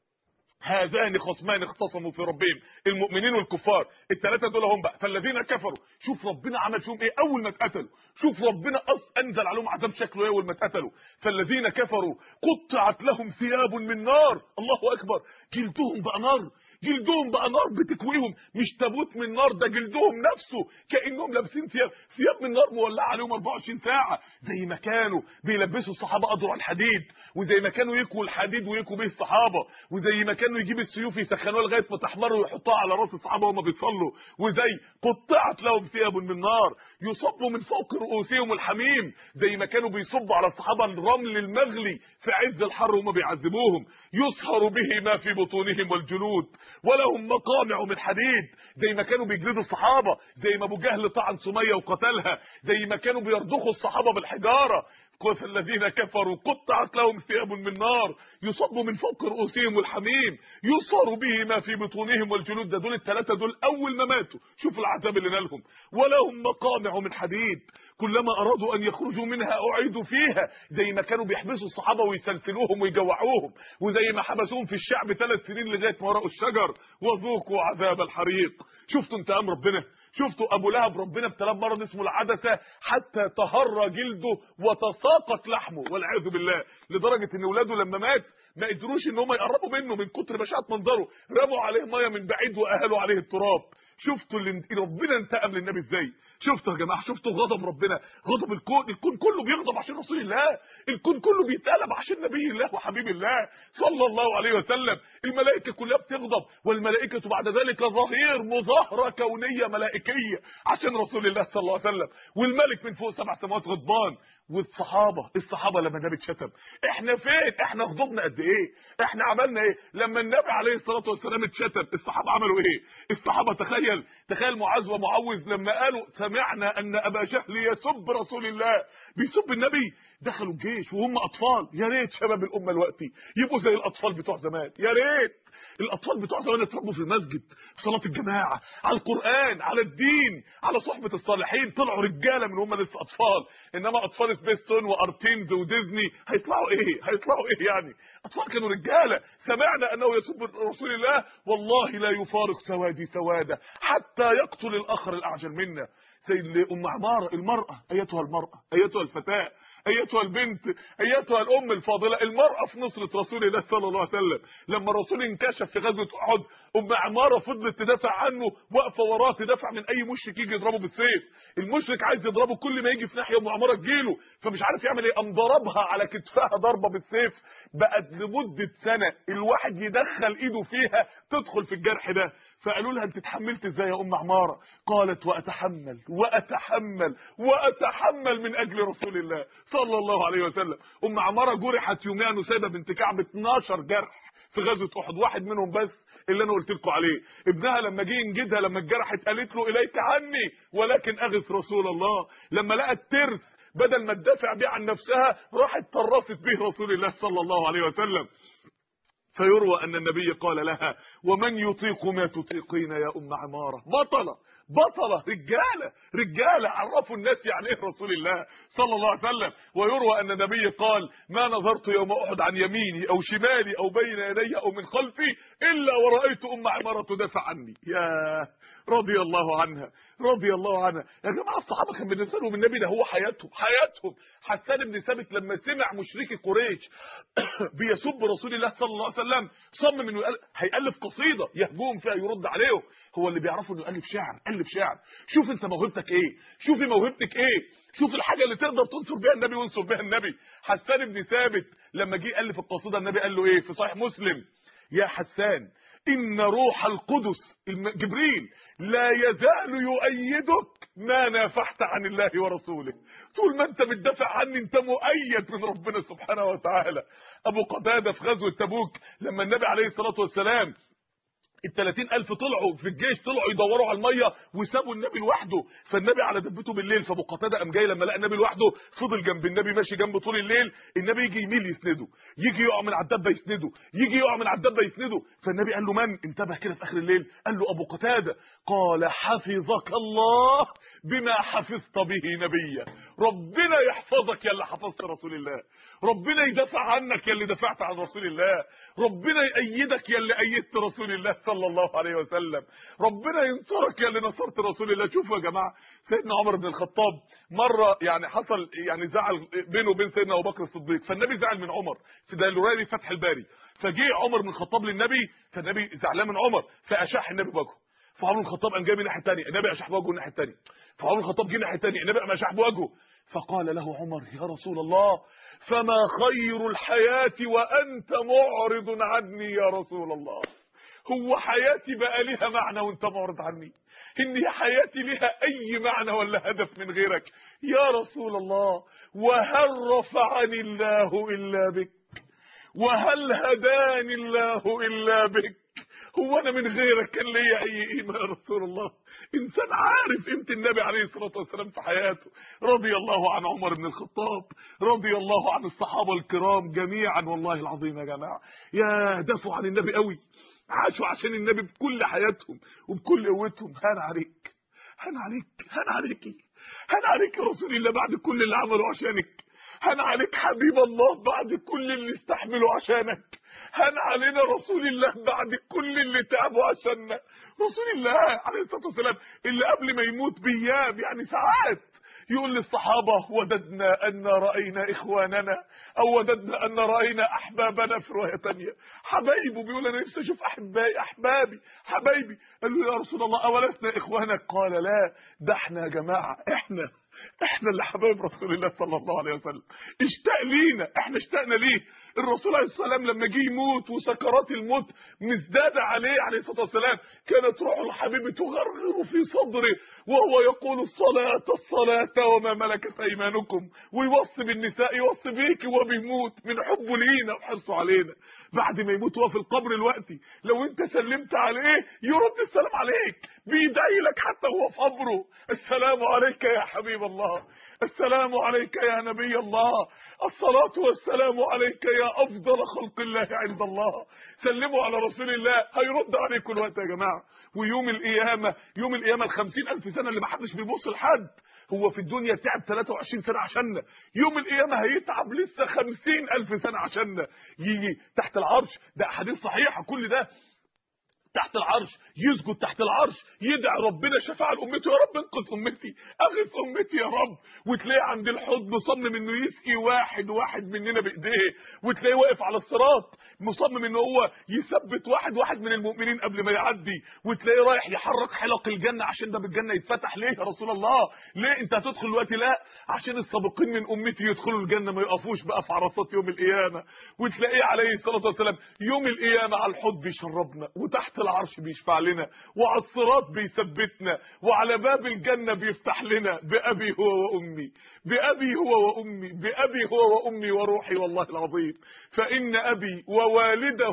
هذان خصمان اختصموا في ربهم المؤمنين والكفار الثلاثه دول هم بقى فالذين كفروا شوف ربنا عمل فيهم ايه اول ما اتقتلوا شوف ربنا أص انزل عليهم عذاب شكله ايه اول ما اتقتلوا فالذين كفروا قطعت لهم ثياب من نار الله اكبر جلدهم بقى نار جلدهم بقى نار بتكويهم مش تابوت من نار ده جلدهم نفسه كانهم لابسين ثياب ثياب من نار مولعه عليهم 24 ساعه زي ما كانوا بيلبسوا الصحابه اضرع الحديد وزي ما كانوا يكووا الحديد ويكوا به الصحابه وزي ما كانوا يجيب السيوف يسخنوها لغايه ما تحمر ويحطوها على راس الصحابه وهم بيصلوا وزي قطعت لهم ثياب من نار يصب من فوق رؤوسهم الحميم زي ما كانوا بيصبوا على الصحابه الرمل المغلي في عز الحر وهم بيعذبوهم يصهر به ما في بطونهم والجلود ولهم مقامع من حديد زي ما كانوا بيجلدوا الصحابه زي ما ابو جهل طعن سميه وقتلها زي ما كانوا بيرضخوا الصحابه بالحجاره الذين كفروا قطعت لهم ثياب من نار يصب من فوق رؤوسهم الحميم يصهر به ما في بطونهم والجلود ده دول الثلاثه دول اول ما ماتوا شوف العذاب اللي نالهم ولهم مقامع من حديد كلما ارادوا ان يخرجوا منها اعيدوا فيها زي ما كانوا بيحبسوا الصحابه ويسلسلوهم ويجوعوهم وزي ما حبسوهم في الشعب ثلاث سنين لغايه ما وراءوا الشجر وذوقوا عذاب الحريق شفتوا انتقام ربنا شفتوا ابو لهب ربنا ابتلاه بمرض اسمه العدسه حتى تهرى جلده وتساقط لحمه والعياذ بالله لدرجه ان اولاده لما مات ما قدروش ان هم يقربوا منه من كتر بشاعه منظره رموا عليه ميه من بعيد واهلوا عليه التراب شفتوا اللي ربنا انتقم للنبي ازاي شفتوا يا جماعه شفتوا غضب ربنا غضب الكون الكون كله بيغضب عشان رسول الله الكون كله بيتقلب عشان نبي الله وحبيب الله صلى الله عليه وسلم الملائكه كلها بتغضب والملائكه بعد ذلك ظهير مظاهره كونيه ملائكيه عشان رسول الله صلى الله عليه وسلم والملك من فوق سبع سماوات غضبان والصحابه الصحابه لما النبي اتشتم احنا فين احنا غضبنا قد ايه احنا عملنا ايه لما النبي عليه الصلاه والسلام اتشتم الصحابه عملوا ايه الصحابه تخيل تخيل معاذ ومعوذ لما قالوا سمعنا ان ابا جهل يسب رسول الله بيسب النبي دخلوا الجيش وهم اطفال يا ريت شباب الامه دلوقتي يبقوا زي الاطفال بتوع زمان يا ريت الاطفال بتوع زمان اتربوا في المسجد في صلاه الجماعه على القران على الدين على صحبه الصالحين طلعوا رجاله من هم لسه اطفال انما اطفال سبيستون وارتينز وديزني هيطلعوا ايه هيطلعوا ايه يعني اطفال كانوا رجاله سمعنا انه يسب رسول الله والله لا يفارق سوادي سواده حتى يقتل الاخر الاعجل منا زي ام عماره المراه ايتها المراه ايتها الفتاه ايتها البنت ايتها الام الفاضله المراه في نصره رسول الله صلى الله عليه وسلم لما الرسول انكشف في غزوه احد ام عماره فضلت تدافع عنه واقفه وراه تدافع من اي مشرك يجي يضربه بالسيف المشرك عايز يضربه كل ما يجي في ناحيه ام عماره تجيله فمش عارف يعمل ايه قام ضربها على كتفها ضربه بالسيف بقت لمده سنه الواحد يدخل ايده فيها تدخل في الجرح ده فقالوا لها انت اتحملت ازاي يا ام عماره قالت واتحمل واتحمل واتحمل من اجل رسول الله صلى الله عليه وسلم ام عماره جرحت يوميا نسيبه بنت كعب 12 جرح في غزوه احد واحد منهم بس اللي انا قلت لكم عليه ابنها لما جه ينجدها لما اتجرحت قالت له اليك عني ولكن اغث رسول الله لما لقت ترس بدل ما تدافع بيه عن نفسها راحت طرفت به رسول الله صلى الله عليه وسلم فيروى أن النبي قال لها ومن يطيق ما تطيقين يا أم عمارة بطلة بطلة رجالة رجالة عرفوا الناس يعني ايه رسول الله صلى الله عليه وسلم ويروى أن النبي قال ما نظرت يوم أحد عن يميني أو شمالي أو بين يدي أو من خلفي إلا ورأيت أم عمارة تدافع عني يا رضي الله عنها رضي الله عنها يا جماعه الصحابه كان بالنسبه لهم النبي ده هو حياتهم حياتهم حسان بن ثابت لما سمع مشركي قريش بيسب رسول الله صلى الله عليه وسلم صمم انه يقل... هيالف قصيده يهجوم فيها يرد عليهم هو اللي بيعرفوا انه يالف شعر الف شعر شوف انت موهبتك ايه شوفي موهبتك ايه شوف الحاجه اللي تقدر تنصر بيها النبي وانصر بيها النبي حسان بن ثابت لما جه الف القصيده النبي قال له ايه في صحيح مسلم يا حسان إن روح القدس جبريل لا يزال يؤيدك ما نافحت عن الله ورسوله طول ما انت بتدافع عني انت مؤيد من ربنا سبحانه وتعالى ابو قتادة في غزوة تبوك لما النبي عليه الصلاة والسلام ال 30000 طلعوا في الجيش طلعوا يدوروا على الميه وسابوا النبي لوحده فالنبي على دبته بالليل فابو قتاده قام جاي لما لقى النبي لوحده فضل جنب النبي ماشي جنبه طول الليل النبي يجي يميل يسنده يجي يقع من على الدبه يسنده يجي يقع من على الدبه يسنده فالنبي قال له من انتبه كده في اخر الليل قال له ابو قتاده قال حفظك الله بما حفظت به نبيا ربنا يحفظك يا اللي حفظت رسول الله ربنا يدافع عنك يا اللي دافعت عن رسول الله ربنا يأيدك يا اللي أيدت رسول الله صلى الله عليه وسلم ربنا ينصرك يا اللي نصرت رسول الله شوفوا يا جماعه سيدنا عمر بن الخطاب مره يعني حصل يعني زعل بينه وبين سيدنا ابو بكر الصديق فالنبي زعل من عمر في دلوري فتح الباري فجه عمر بن الخطاب للنبي فالنبي زعلان من عمر فاشاح النبي بوجهه فعمر بن الخطاب قام جاي من الناحيه الثانيه النبي اشاح بوجهه الناحيه الثانيه فعمر بن الخطاب جه الناحيه الثانيه النبي قام اشاح بوجهه فقال له عمر يا رسول الله فما خير الحياه وانت معرض عني يا رسول الله هو حياتي بقى ليها معنى وانت معرض عني ان حياتي ليها اي معنى ولا هدف من غيرك يا رسول الله وهل رفعني الله الا بك وهل هداني الله الا بك هو انا من غيرك كان ليا اي قيمه يا رسول الله انسان عارف قيمه النبي عليه الصلاه والسلام في حياته رضي الله عن عمر بن الخطاب رضي الله عن الصحابه الكرام جميعا والله العظيم يا جماعه يا دافعوا عن النبي قوي عاشوا عشان النبي بكل حياتهم وبكل قوتهم هان عليك هان عليك هان عليكي هان عليك يا رسول الله بعد كل اللي عمله عشانك هان عليك حبيب الله بعد كل اللي استحمله عشانك هان علينا رسول الله بعد كل اللي تعبوا عشاننا رسول الله عليه الصلاه والسلام اللي قبل ما يموت بايام يعني ساعات يقول للصحابة وددنا أن رأينا إخواننا أو وددنا أن رأينا أحبابنا في رواية تانية حبايبه بيقول أنا نفسي أشوف أحبائي أحبابي حبايبي قال له يا رسول الله أولسنا إخوانك قال لا ده احنا يا جماعة احنا احنا اللي حبايب رسول الله صلى الله عليه وسلم اشتاق لينا احنا اشتقنا ليه الرسول عليه السلام لما جه يموت وسكرات الموت مزدادة عليه عليه الصلاة والسلام كانت روح الحبيب تغرغر في صدره وهو يقول الصلاة الصلاة وما ملكت أيمانكم ويوصي بالنساء يوصي بيك وهو بيموت من حبه لينا وحرصه علينا بعد ما يموت هو في القبر الوقتي لو انت سلمت عليه يرد السلام عليك بيدعي لك حتى وهو في قبره السلام عليك يا حبيب الله السلام عليك يا نبي الله الصلاة والسلام عليك يا أفضل خلق الله عند الله سلموا على رسول الله هيرد عليكم الوقت يا جماعة ويوم القيامة يوم القيامة الخمسين ألف سنة اللي محدش بيبص لحد هو في الدنيا تعب 23 سنة عشاننا يوم القيامة هيتعب لسه 50 ألف سنة عشاننا يجي تحت العرش ده أحاديث صحيحة كل ده تحت العرش يسجد تحت العرش يدعي ربنا شفاعة لأمته يا رب انقذ أمتي أغث أمتي يا رب وتلاقيه عند الحوض مصمم إنه يسقي واحد واحد مننا بإيديه وتلاقيه واقف على الصراط مصمم إن هو يثبت واحد واحد من المؤمنين قبل ما يعدي وتلاقيه رايح يحرك حلق الجنة عشان باب الجنة يتفتح ليه يا رسول الله ليه أنت هتدخل دلوقتي لا عشان السابقين من أمتي يدخلوا الجنة ما يقفوش بقى في عرصات يوم القيامة وتلاقيه عليه الصلاة والسلام يوم القيامة على الحوض بيشربنا وتحت العرش بيشفع لنا وعلى الصراط بيثبتنا وعلى باب الجنة بيفتح لنا بأبي هو وأمي بأبي هو وأمي بأبي هو وأمي وروحي والله العظيم فإن أبي ووالده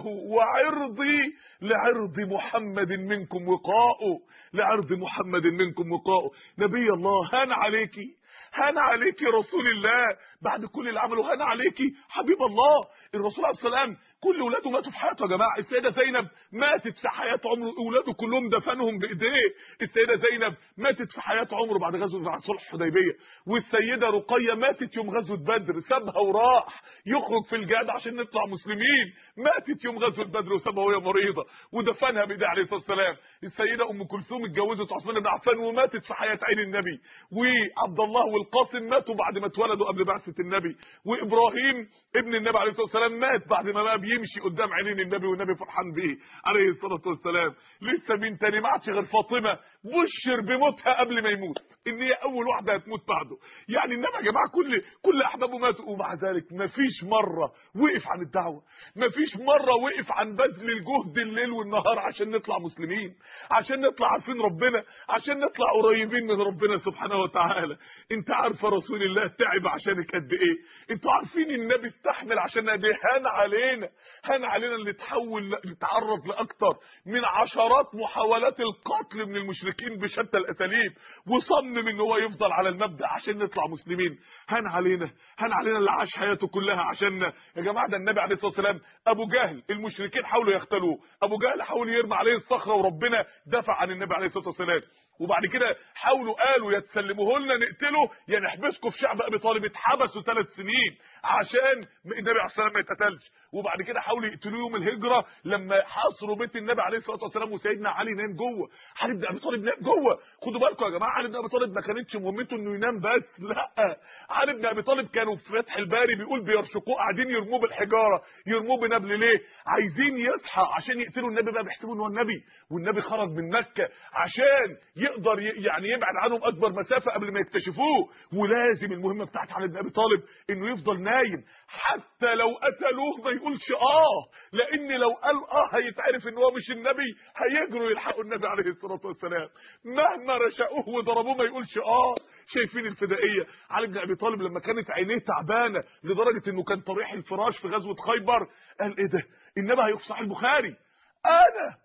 وعرضي لعرض محمد منكم وقاؤه لعرض محمد منكم وقاؤه نبي الله هان عليكي هان عليكي رسول الله بعد كل اللي عمله هان عليكي حبيب الله الرسول عليه السلام كل اولاده ماتوا في حياته يا جماعه السيده زينب ماتت في حياه عمره اولاده كلهم دفنهم بايديه السيده زينب ماتت في حياه عمره بعد غزوه بعد صلح الحديبيه والسيده رقيه ماتت يوم غزوه بدر سابها وراح يخرج في الجهاد عشان نطلع مسلمين ماتت يوم غزوه بدر وسابها وهي مريضه ودفنها بايديه عليه الصلاه والسلام السيده ام كلثوم اتجوزت عثمان بن عفان وماتت في حياه عين النبي وعبد الله والقاسم ماتوا بعد ما اتولدوا قبل بعثه النبي وابراهيم ابن النبي عليه الصلاه والسلام مات بعد ما بقى بيمشي قدام عينين النبي والنبي فرحان بيه عليه الصلاه والسلام لسه مين تاني ما عادش غير فاطمه بشر بموتها قبل ما يموت ان هي اول واحده هتموت بعده يعني النبي يا جماعه كل كل احبابه ماتوا ومع ذلك مفيش مره وقف عن الدعوه مفيش مره وقف عن بذل الجهد الليل والنهار عشان نطلع مسلمين عشان نطلع عارفين ربنا عشان نطلع قريبين من ربنا سبحانه وتعالى انت عارفه رسول الله تعب عشانك قد ايه انتوا عارفين النبي استحمل عشان قد ايه هان علينا هان علينا اللي تحول نتعرض لاكتر من عشرات محاولات القتل من المشركين بشتى الاساليب وصمم ان هو يفضل على المبدا عشان نطلع مسلمين هان علينا هان علينا اللي عاش حياته كلها عشاننا يا جماعه ده النبي عليه الصلاه والسلام ابو جهل المشركين حاولوا يقتلوه ابو جهل حاول يرمي عليه الصخره وربنا دفع عن النبي عليه الصلاه والسلام وبعد كده حاولوا قالوا يا تسلموه لنا نقتله يا نحبسكم في شعب ابي طالب اتحبسوا ثلاث سنين عشان النبي عليه الصلاه والسلام ما يتقتلش وبعد كده حاولوا يقتلوه يوم الهجره لما حاصروا بيت النبي عليه الصلاه والسلام وسيدنا علي نام جوه علي بن ابي طالب نام جوه خدوا بالكم يا جماعه علي بن ابي طالب ما كانتش مهمته انه ينام بس لا علي بن ابي طالب كانوا في فتح الباري بيقول بيرشقوه قاعدين يرموه بالحجاره يرموه بنبل ليه عايزين يصحى عشان يقتلوا النبي بقى بيحسبوا ان هو النبي والنبي خرج من مكه عشان يقدر يعني يبعد عنهم اكبر مسافه قبل ما يكتشفوه ولازم المهمه بتاعت علي بن ابي طالب انه يفضل نايم حتى لو قتلوه ما يقولش اه لان لو قال اه هيتعرف ان هو مش النبي هيجروا يلحقوا النبي عليه الصلاه والسلام مهما رشقوه وضربوه ما يقولش اه شايفين الفدائيه علي بن ابي طالب لما كانت عينيه تعبانه لدرجه انه كان طريح الفراش في غزوه خيبر قال ايه ده النبي هيفصح البخاري انا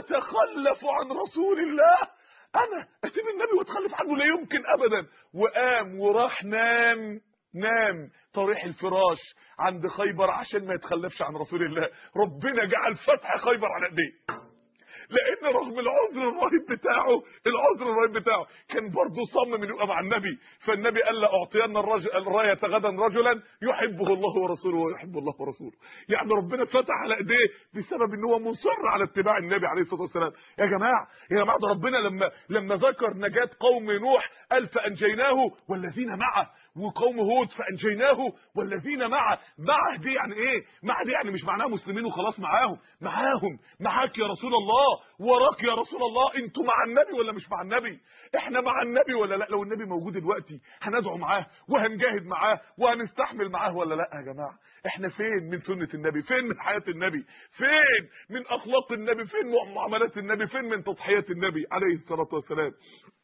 اتخلف عن رسول الله انا اسيب النبي واتخلف عنه لا يمكن ابدا وقام وراح نام نام طريح الفراش عند خيبر عشان ما يتخلفش عن رسول الله ربنا جعل فتح خيبر على ايديه لان رغم العذر الرهيب بتاعه العذر الرهيب بتاعه كان برضه صمم انه يبقى مع النبي فالنبي قال لا اعطينا الرجل الرايه غدا رجلا يحبه الله ورسوله ويحب الله ورسوله يعني ربنا فتح على ايديه بسبب ان هو مصر على اتباع النبي عليه الصلاه والسلام يا جماعه يا جماعه ده ربنا لما لما ذكر نجاه قوم نوح قال فانجيناه والذين معه وقوم هود فانجيناه والذين معه معه دي يعني ايه معه دي يعني مش معناها مسلمين وخلاص معاهم معاهم معاك يا رسول الله وراك يا رسول الله انتوا مع النبي ولا مش مع النبي احنا مع النبي ولا لا لو النبي موجود دلوقتي هندعو معاه وهنجاهد معاه وهنستحمل معاه ولا لا يا جماعه احنا فين من سنه النبي فين من حياه النبي فين من اخلاق النبي فين من معاملات النبي فين من تضحيات النبي عليه الصلاه والسلام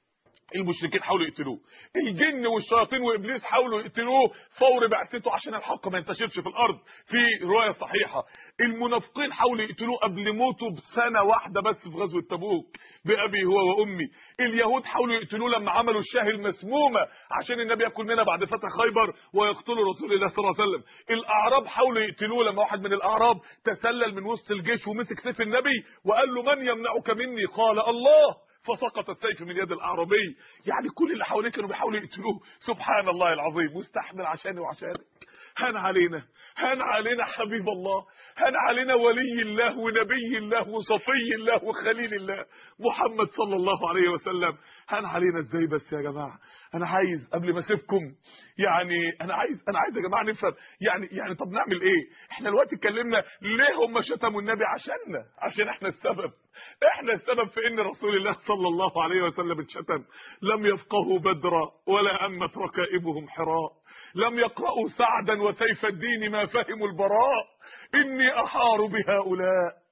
المشركين حاولوا يقتلوه الجن والشياطين وابليس حاولوا يقتلوه فور بعثته عشان الحق ما ينتشرش في الارض في روايه صحيحه المنافقين حاولوا يقتلوه قبل موته بسنه واحده بس في غزوه تبوك بابي هو وامي اليهود حاولوا يقتلوه لما عملوا الشاه المسمومه عشان النبي ياكل منها بعد فتح خيبر ويقتلوا رسول الله صلى الله عليه وسلم الاعراب حاولوا يقتلوه لما واحد من الاعراب تسلل من وسط الجيش ومسك سيف النبي وقال له من يمنعك مني قال الله فسقط السيف من يد الاعرابي يعني كل اللي حواليه كانوا بيحاولوا يقتلوه سبحان الله العظيم مستحمل عشاني وعشانك هان علينا هان علينا حبيب الله هان علينا ولي الله ونبي الله وصفي الله وخليل الله محمد صلى الله عليه وسلم هان علينا ازاي بس يا جماعه انا عايز قبل ما اسيبكم يعني انا عايز انا عايز يا جماعه نفهم يعني يعني طب نعمل ايه احنا دلوقتي اتكلمنا ليه هم شتموا النبي عشاننا عشان احنا السبب احنا السبب في ان رسول الله صلى الله عليه وسلم اتشتم لم يفقهوا بدرا ولا امت ركائبهم حراء لم يقرأوا سعدا وسيف الدين ما فهموا البراء اني احار بهؤلاء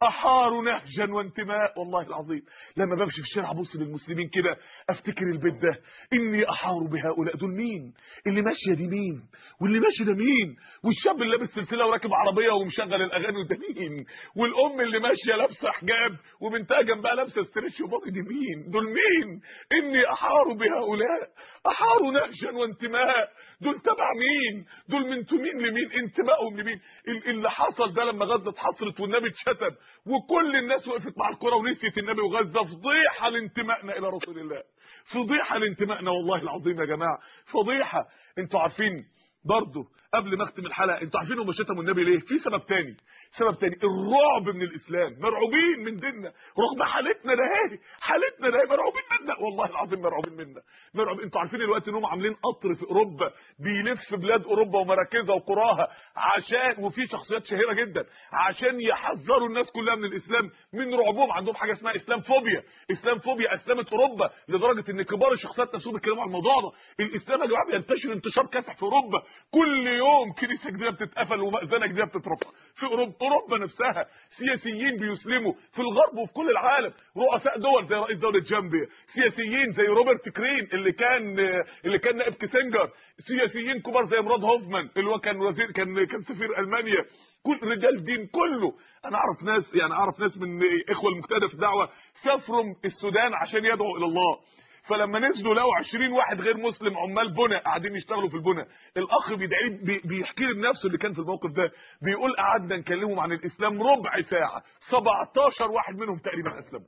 احاروا نهجا وانتماء والله العظيم لما بمشي في الشارع ابص للمسلمين كده افتكر البيت ده اني احار بهؤلاء دول مين اللي ماشيه دي مين واللي ماشي ده مين والشاب اللي لابس سلسله وراكب عربيه ومشغل الاغاني ده مين والام اللي ماشيه لابسه حجاب وبنتها جنبها لابسه ستريتش وباضي دي مين دول مين اني احار بهؤلاء احاروا نهجا وانتماء دول تبع مين دول من مين لمين انتمائهم لمين ال- اللي حصل ده لما غزه اتحصرت والنبي اتشتم وكل الناس وقفت مع الكره ونسيت النبي وغزه فضيحه لانتمائنا الى رسول الله فضيحه لانتمائنا والله العظيم يا جماعه فضيحه انتوا عارفين برضه قبل ما اختم الحلقه انتوا عارفين هم شتموا النبي ليه في سبب تاني سبب تاني الرعب من الاسلام مرعوبين من ديننا رغم حالتنا ده اهي حالتنا ده اهي مرعوبين منا والله العظيم مرعوبين منا مرعوب انتوا عارفين الوقت انهم عاملين قطر في اوروبا بيلف بلاد اوروبا ومراكزها وقراها عشان وفي شخصيات شهيره جدا عشان يحذروا الناس كلها من الاسلام من رعبهم عندهم حاجه اسمها اسلام فوبيا اسلام فوبيا اسلمت اوروبا لدرجه ان كبار الشخصيات نفسهم بيتكلموا عن الموضوع ده الاسلام يا جماعه بينتشر انتشار كاسح في اوروبا كل يوم كنيسه جديده بتتقفل ومأذنه جديده بتترفع في اوروبا اوروبا نفسها سياسيين بيسلموا في الغرب وفي كل العالم رؤساء دول زي رئيس دوله جامبيا سياسيين زي روبرت كرين اللي كان اللي كان نائب كيسنجر سياسيين كبار زي مراد هوفمان اللي هو كان وزير كان كان سفير المانيا كل رجال دين كله انا اعرف ناس يعني اعرف ناس من اخوه المجتهده في الدعوه سافروا السودان عشان يدعوا الى الله فلما نزلوا لقوا 20 واحد غير مسلم عمال بنا قاعدين يشتغلوا في البنا الاخ بيدعي بي- بيحكي لي بنفسه اللي كان في الموقف ده بيقول قعدنا نكلمهم عن الاسلام ربع ساعه 17 واحد منهم تقريبا اسلموا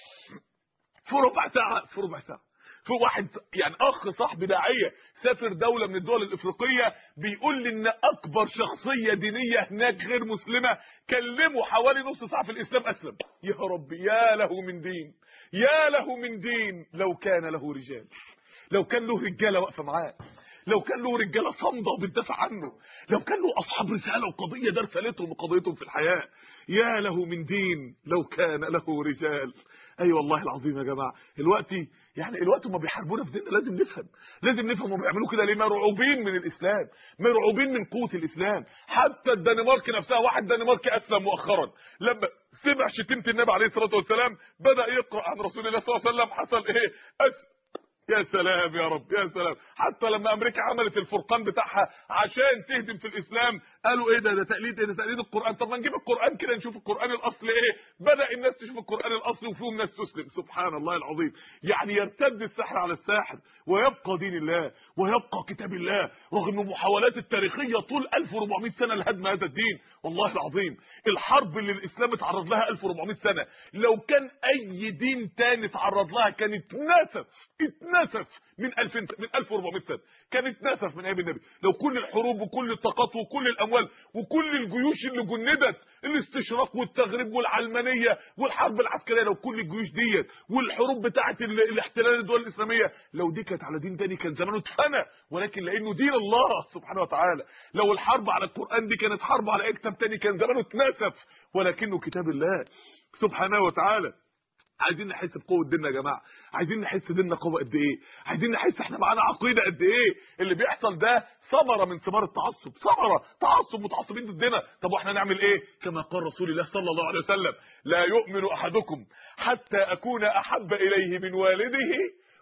في ربع ساعه في ربع ساعه في واحد يعني اخ صاحبي داعيه سافر دوله من الدول الافريقيه بيقول لي ان اكبر شخصيه دينيه هناك غير مسلمه كلمه حوالي نص ساعه في الاسلام اسلم يا رب يا له من دين يا له من دين لو كان له رجال لو كان له رجاله واقفه معاه لو كان له رجاله صامده وبتدافع عنه لو كان له اصحاب رساله وقضيه ده رسالتهم وقضيتهم في الحياه يا له من دين لو كان له رجال اي أيوة والله العظيم يا جماعه دلوقتي يعني الوقت هم بيحاربونا في ديننا لازم نفهم لازم نفهم هم بيعملوا كده ليه مرعوبين من الاسلام مرعوبين من قوه الاسلام حتى الدنمارك نفسها واحد دنماركي اسلم مؤخرا لما سمع شتيمه النبي عليه الصلاه والسلام بدا يقرا عن رسول الله صلى الله عليه وسلم حصل ايه أس... يا سلام يا رب يا سلام حتى لما امريكا عملت الفرقان بتاعها عشان تهدم في الاسلام قالوا ايه ده ده تقليد ايه ده تقليد القران طب ما نجيب القران كده نشوف القران الاصلي ايه بدا الناس تشوف القران الاصلي وفيهم ناس تسلم سبحان الله العظيم يعني يرتد السحر على الساحر ويبقى دين الله ويبقى كتاب الله رغم المحاولات التاريخيه طول 1400 سنه لهدم هذا الدين والله العظيم الحرب اللي الاسلام اتعرض لها 1400 سنه لو كان اي دين تاني اتعرض لها كان اتنسف اتنسف من 2000 من 1400 سنه كان اتنسف من ايام النبي لو كل الحروب وكل الطاقات وكل الاموال وكل الجيوش اللي جندت الاستشراق والتغريب والعلمانيه والحرب العسكريه لو كل الجيوش ديت والحروب بتاعه ال- الاحتلال الدول الاسلاميه لو دي كانت على دين تاني كان زمانه اتفنى ولكن لانه دين الله سبحانه وتعالى لو الحرب على القران دي كانت حرب على اي كتاب تاني كان زمانه اتنسف ولكنه كتاب الله سبحانه وتعالى عايزين نحس بقوه ديننا يا جماعه عايزين نحس ديننا قوه قد ايه عايزين نحس احنا معانا عقيده قد ايه اللي بيحصل ده ثمره من ثمار التعصب ثمره تعصب متعصبين ضدنا طب واحنا نعمل ايه كما قال رسول الله صلى الله عليه وسلم لا يؤمن احدكم حتى اكون احب اليه من والده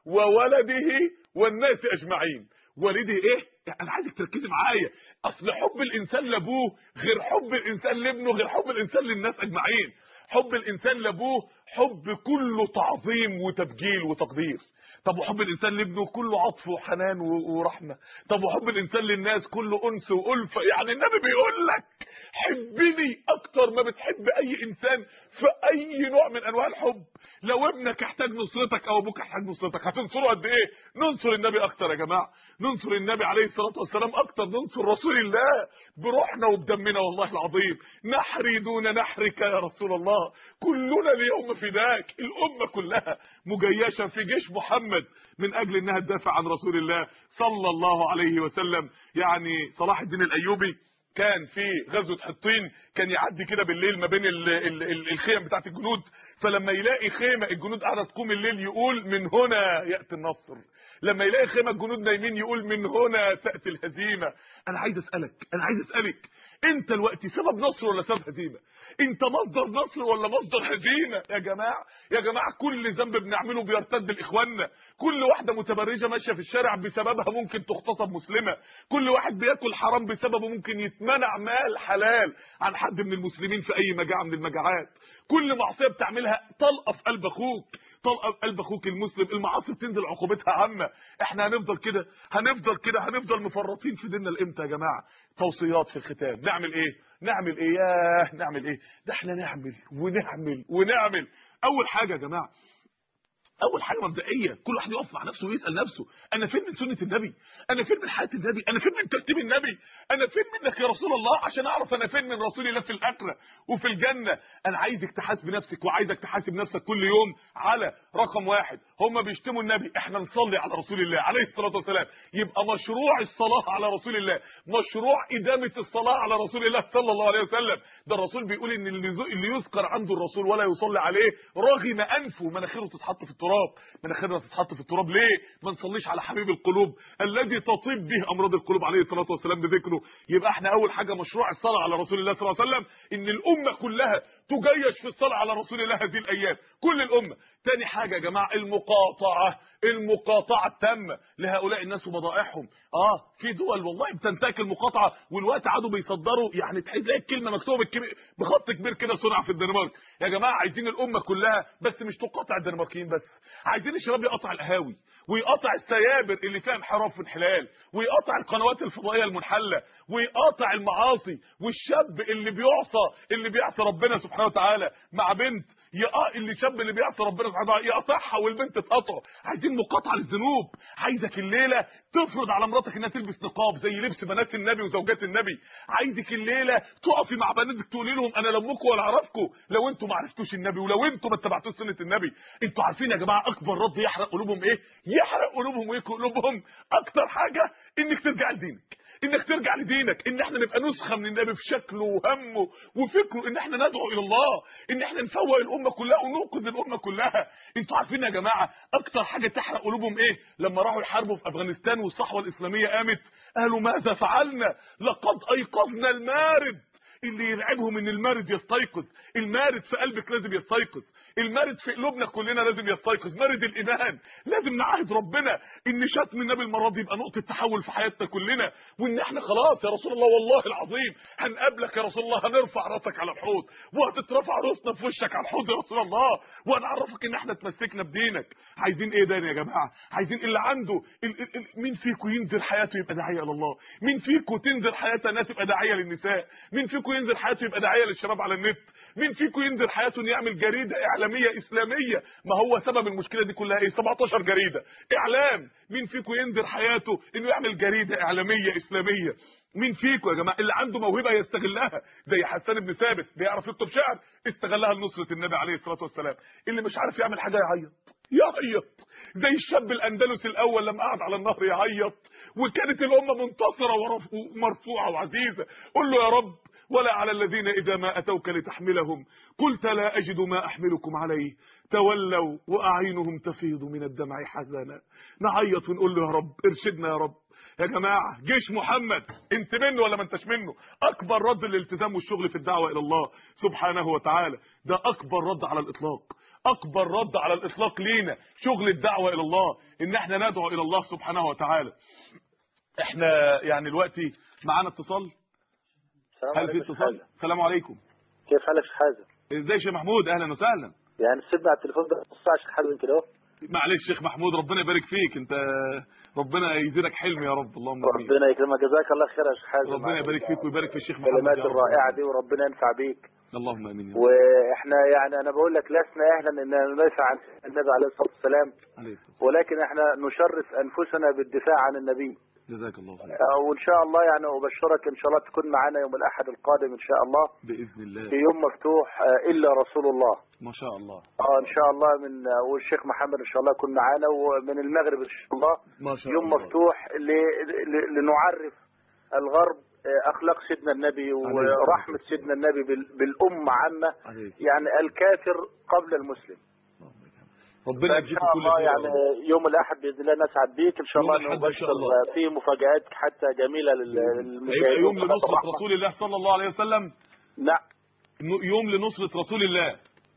وولده والناس اجمعين والده ايه انا عايزك تركزي معايا اصل حب الانسان لابوه غير حب الانسان لابنه غير حب الانسان للناس اجمعين حب الانسان لابوه حب كله تعظيم وتبجيل وتقدير طب وحب الانسان لابنه كله عطف وحنان و- ورحمه طب وحب الانسان للناس كله انس والفه يعني النبي بيقول لك حبني اكتر ما بتحب اي انسان في اي نوع من انواع الحب لو ابنك احتاج نصرتك او ابوك احتاج نصرتك هتنصره قد ايه ننصر النبي اكتر يا جماعه ننصر النبي عليه الصلاه والسلام اكتر ننصر رسول الله بروحنا وبدمنا والله العظيم نحري دون نحرك يا رسول الله كلنا اليوم فداك الامه كلها مجيشه في جيش محمد من اجل انها تدافع عن رسول الله صلى الله عليه وسلم يعني صلاح الدين الايوبي كان في غزوه حطين كان يعدي كده بالليل ما بين ال ال ال الخيم بتاعت الجنود فلما يلاقي خيمه الجنود قاعده تقوم الليل يقول من هنا ياتي النصر لما يلاقي خيمه الجنود نايمين يقول من هنا تاتي الهزيمه انا عايز اسالك انا عايز اسالك انت دلوقتي سبب نصر ولا سبب هزيمه انت مصدر نصر ولا مصدر هزيمه يا جماعه يا جماعه كل ذنب بنعمله بيرتد لاخواننا كل واحده متبرجه ماشيه في الشارع بسببها ممكن تغتصب مسلمه كل واحد بياكل حرام بسببه ممكن يتمنع مال حلال عن حد من المسلمين في اي مجاعه من المجاعات كل معصيه بتعملها طلقه في قلب اخوك طلقه في قلب اخوك المسلم المعاصي بتنزل عقوبتها عامه احنا هنفضل كده هنفضل كده هنفضل مفرطين في ديننا لامتى يا جماعه توصيات في الختام نعمل ايه نعمل ايه ياه نعمل ايه ده احنا نعمل ونعمل ونعمل اول حاجه يا جماعه اول حاجه مبدئيه كل واحد يقف مع نفسه ويسال نفسه انا فين من سنه النبي انا فين من حياه النبي انا فين من ترتيب النبي انا فين منك يا رسول الله عشان اعرف انا فين من رسول الله في الاخره وفي الجنه انا عايزك تحاسب نفسك وعايزك تحاسب نفسك كل يوم على رقم واحد هم بيشتموا النبي احنا نصلي على رسول الله عليه الصلاه والسلام يبقى مشروع الصلاه على رسول الله مشروع ادامه الصلاه على رسول الله صلى الله عليه وسلم ده الرسول بيقول ان اللي اللي يذكر عنده الرسول ولا يصلي عليه رغم انفه مناخيره تتحط في التراب مناخيرنا تتحط في التراب ليه ما نصليش على حبيب القلوب الذي تطيب به امراض القلوب عليه الصلاه والسلام بذكره يبقى احنا اول حاجه مشروع الصلاه على رسول الله صلى الله عليه وسلم ان الامه كلها تجيش في الصلاه على رسول الله هذه الايام كل الامه تاني حاجه يا جماعه المقاطعه المقاطعه التامه لهؤلاء الناس وبضائعهم اه في دول والله بتنتهك المقاطعه والوقت عادوا بيصدروا يعني تلاقي الكلمه مكتوبه بخط كبير كده صنع في الدنمارك يا جماعه عايزين الامه كلها بس مش تقاطع الدنماركيين بس عايزين الشباب يقطع القهاوي ويقطع السيابر اللي فيها انحراف وانحلال ويقطع القنوات الفضائيه المنحله ويقطع المعاصي والشاب اللي بيعصى اللي بيعصى ربنا سبحانه وتعالى مع بنت يقا اللي شاب اللي بيعصى ربنا سبحانه وتعالى يقطعها والبنت تقطع عايزين مقاطعه للذنوب عايزك الليله تفرض على مراتك انها تلبس نقاب زي لبس بنات النبي وزوجات النبي عايزك الليله تقفي مع بناتك تقولي لهم انا لا امكم ولا اعرفكم لو انتوا ما عرفتوش النبي ولو انتوا ما اتبعتوش سنه النبي انتوا عارفين يا جماعه اكبر رد يحرق قلوبهم ايه يحرق قلوبهم وايه قلوبهم اكتر حاجه انك ترجع لدينك انك ترجع لدينك ان احنا نبقى نسخه من النبي في شكله وهمه وفكره ان احنا ندعو الى الله ان احنا نفوق الامه كلها وننقذ الامه كلها انتوا عارفين يا جماعه اكتر حاجه تحرق قلوبهم ايه لما راحوا يحاربوا في افغانستان والصحوه الاسلاميه قامت قالوا ماذا فعلنا لقد ايقظنا المارد اللي يرعبهم ان المارد يستيقظ المارد في قلبك لازم يستيقظ المارد في قلوبنا كلنا لازم يستيقظ مارد الايمان لازم نعاهد ربنا ان شتم النبي المره دي يبقى نقطه تحول في حياتنا كلنا وان احنا خلاص يا رسول الله والله العظيم هنقابلك يا رسول الله هنرفع راسك على الحوض وهتترفع راسنا في وشك على الحوض يا رسول الله وهنعرفك ان احنا اتمسكنا بدينك عايزين ايه تاني يا جماعه عايزين اللي عنده ال ال ال مين فيكم ينزل حياته يبقى داعيه الى الله مين فيكم تنزل حياتها انها تبقى داعيه للنساء مين فيكم ينزل حياته يبقى داعيه للشباب على النت مين فيكم ينزل حياته انه يعمل جريده اعلاميه اسلاميه ما هو سبب المشكله دي كلها ايه 17 جريده اعلام مين فيكم ينزل حياته انه يعمل جريده اعلاميه اسلاميه مين فيكم يا جماعه اللي عنده موهبه يستغلها زي حسان بن ثابت بيعرف يكتب شعر استغلها لنصره النبي عليه الصلاه والسلام اللي مش عارف يعمل حاجه يعيط يعيط زي الشاب الاندلسي الاول لما قعد على النهر يعيط وكانت الامه منتصره ومرفوعه وعزيزه قول له يا رب ولا على الذين إذا ما أتوك لتحملهم قلت لا أجد ما أحملكم عليه تولوا وأعينهم تفيض من الدمع حزنا نعيط ونقول له يا رب ارشدنا يا رب يا جماعة جيش محمد انت منه ولا ما انتش منه اكبر رد للالتزام والشغل في الدعوة الى الله سبحانه وتعالى ده اكبر رد على الاطلاق اكبر رد على الاطلاق لينا شغل الدعوة الى الله ان احنا ندعو الى الله سبحانه وتعالى احنا يعني دلوقتي معانا اتصال هل في اتصال السلام عليكم كيف حالك يا حازم ازاي يا شيخ محمود اهلا وسهلا يعني سيبنا على التليفون ده نص ساعه شيخ حازم كده اهو معلش شيخ محمود ربنا يبارك فيك انت ربنا يزيدك حلم يا رب اللهم امين ربنا يكرمك جزاك الله خير يا شيخ حازم ربنا يبارك فيك ويبارك في الشيخ محمد الكلمات يا رب. الرائعه دي وربنا ينفع بيك اللهم امين يا رب. واحنا يعني انا بقول لك لسنا اهلا ان ندافع عن النبي عليه الصلاه والسلام عليك الصلاة. ولكن احنا نشرف انفسنا بالدفاع عن النبي جزاك الله خير آه، وان شاء الله يعني ابشرك ان شاء الله تكون معنا يوم الاحد القادم ان شاء الله باذن الله في يوم مفتوح آه، الا رسول الله ما شاء الله اه ان شاء الله من آه، والشيخ محمد ان شاء الله يكون معانا ومن المغرب ان شاء الله ما شاء يوم الله مفتوح ل- ل- لنعرف الغرب آه، اخلاق سيدنا النبي ورحمه سيدنا النبي بال- بالامه عامه عليك يعني الكافر قبل المسلم اللهم يجعل. ربنا فان يجزيكم شاء كل الله خير يا يعني رب. يوم الاحد باذن الله نسعد بيك ان شاء يوم الله الأحد إن شاء نبشر الله. فيه مفاجآت حتى جميله لل- هيبقى للمشاهدين يوم قناة لنصرة الرحمة. رسول الله صلى الله عليه وسلم نعم ن- يوم لنصرة رسول الله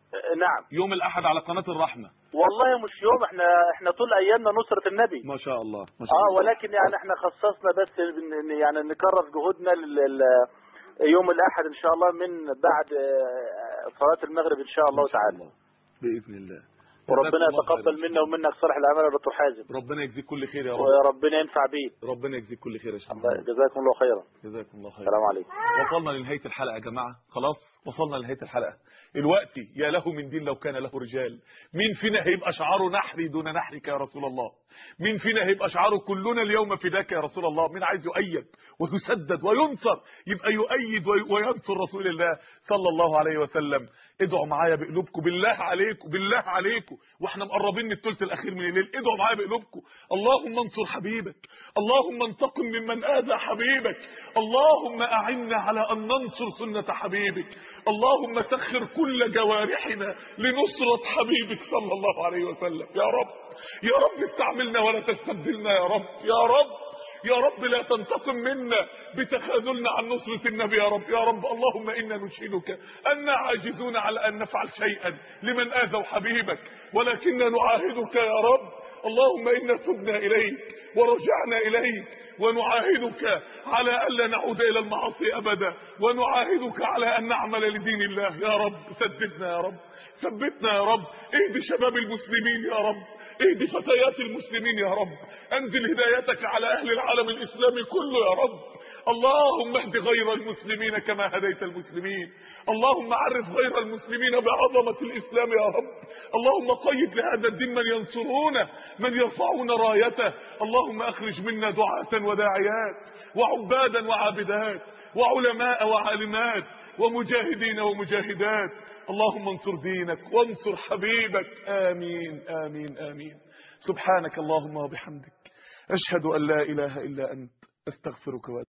نعم يوم الأحد على قناة الرحمة والله مش يوم احنا احنا طول ايامنا نصرة النبي ما شاء الله ما شاء اه الله ولكن يعني احنا خصصنا بس إن- إن يعني نكرس جهودنا لل لل- يوم الاحد ان شاء الله من بعد آه، صلاة المغرب ان شاء الله إن شاء تعالى الله. بإذن الله وربنا جزاكم الله يتقبل خير. منا ومنك صالح الاعمال يا دكتور حازم ربنا يجزيك كل خير يا رب وربنا ينفع بيه ربنا يجزيك كل خير يا شيخ الله- محمد. جزاكم الله خيرا جزاكم الله خير السلام عليكم وصلنا لنهاية الحلقة يا جماعة خلاص وصلنا لنهاية الحلقة الوقت يا له من دين لو كان له رجال مين فينا هيبقى شعاره نحري دون نحرك يا رسول الله مين فينا هيبقى شعاره كلنا اليوم فداك يا رسول الله مين عايز يؤيد ويسدد وينصر يبقى يؤيد وي- وينصر رسول الله صلى الله عليه وسلم ادعوا معايا بقلوبكم بالله عليكم بالله عليكم واحنا مقربين من الثلث الاخير من الليل ادعوا معايا بقلوبكم اللهم انصر حبيبك اللهم انتقم ممن اذى حبيبك اللهم اعنا على ان ننصر سنه حبيبك اللهم سخر كل جوارحنا لنصره حبيبك صلى الله عليه وسلم يا رب يا رب استعملنا ولا تستبدلنا يا رب يا رب يا رب لا تنتقم منا بتخاذلنا عن نصرة النبي يا رب يا رب اللهم إنا نشهدك أننا عاجزون على أن نفعل شيئا لمن آذوا حبيبك ولكننا نعاهدك يا رب اللهم إنا تبنا إليك ورجعنا إليك ونعاهدك على ألا نعود إلى المعاصي أبدا ونعاهدك على أن نعمل لدين الله يا رب سددنا يا رب ثبتنا يا رب اهد شباب المسلمين يا رب اهدي فتيات المسلمين يا رب انزل هدايتك على اهل العالم الاسلامي كله يا رب اللهم اهد غير المسلمين كما هديت المسلمين اللهم عرف غير المسلمين بعظمة الاسلام يا رب اللهم قيد لهذا الدين من ينصرونه من يرفعون رايته اللهم اخرج منا دعاة وداعيات وعبادا وعابدات وعلماء وعالمات ومجاهدين ومجاهدات اللهم انصر دينك وانصر حبيبك آمين آمين آمين سبحانك اللهم وبحمدك أشهد أن لا إله إلا أنت أستغفرك وأتوب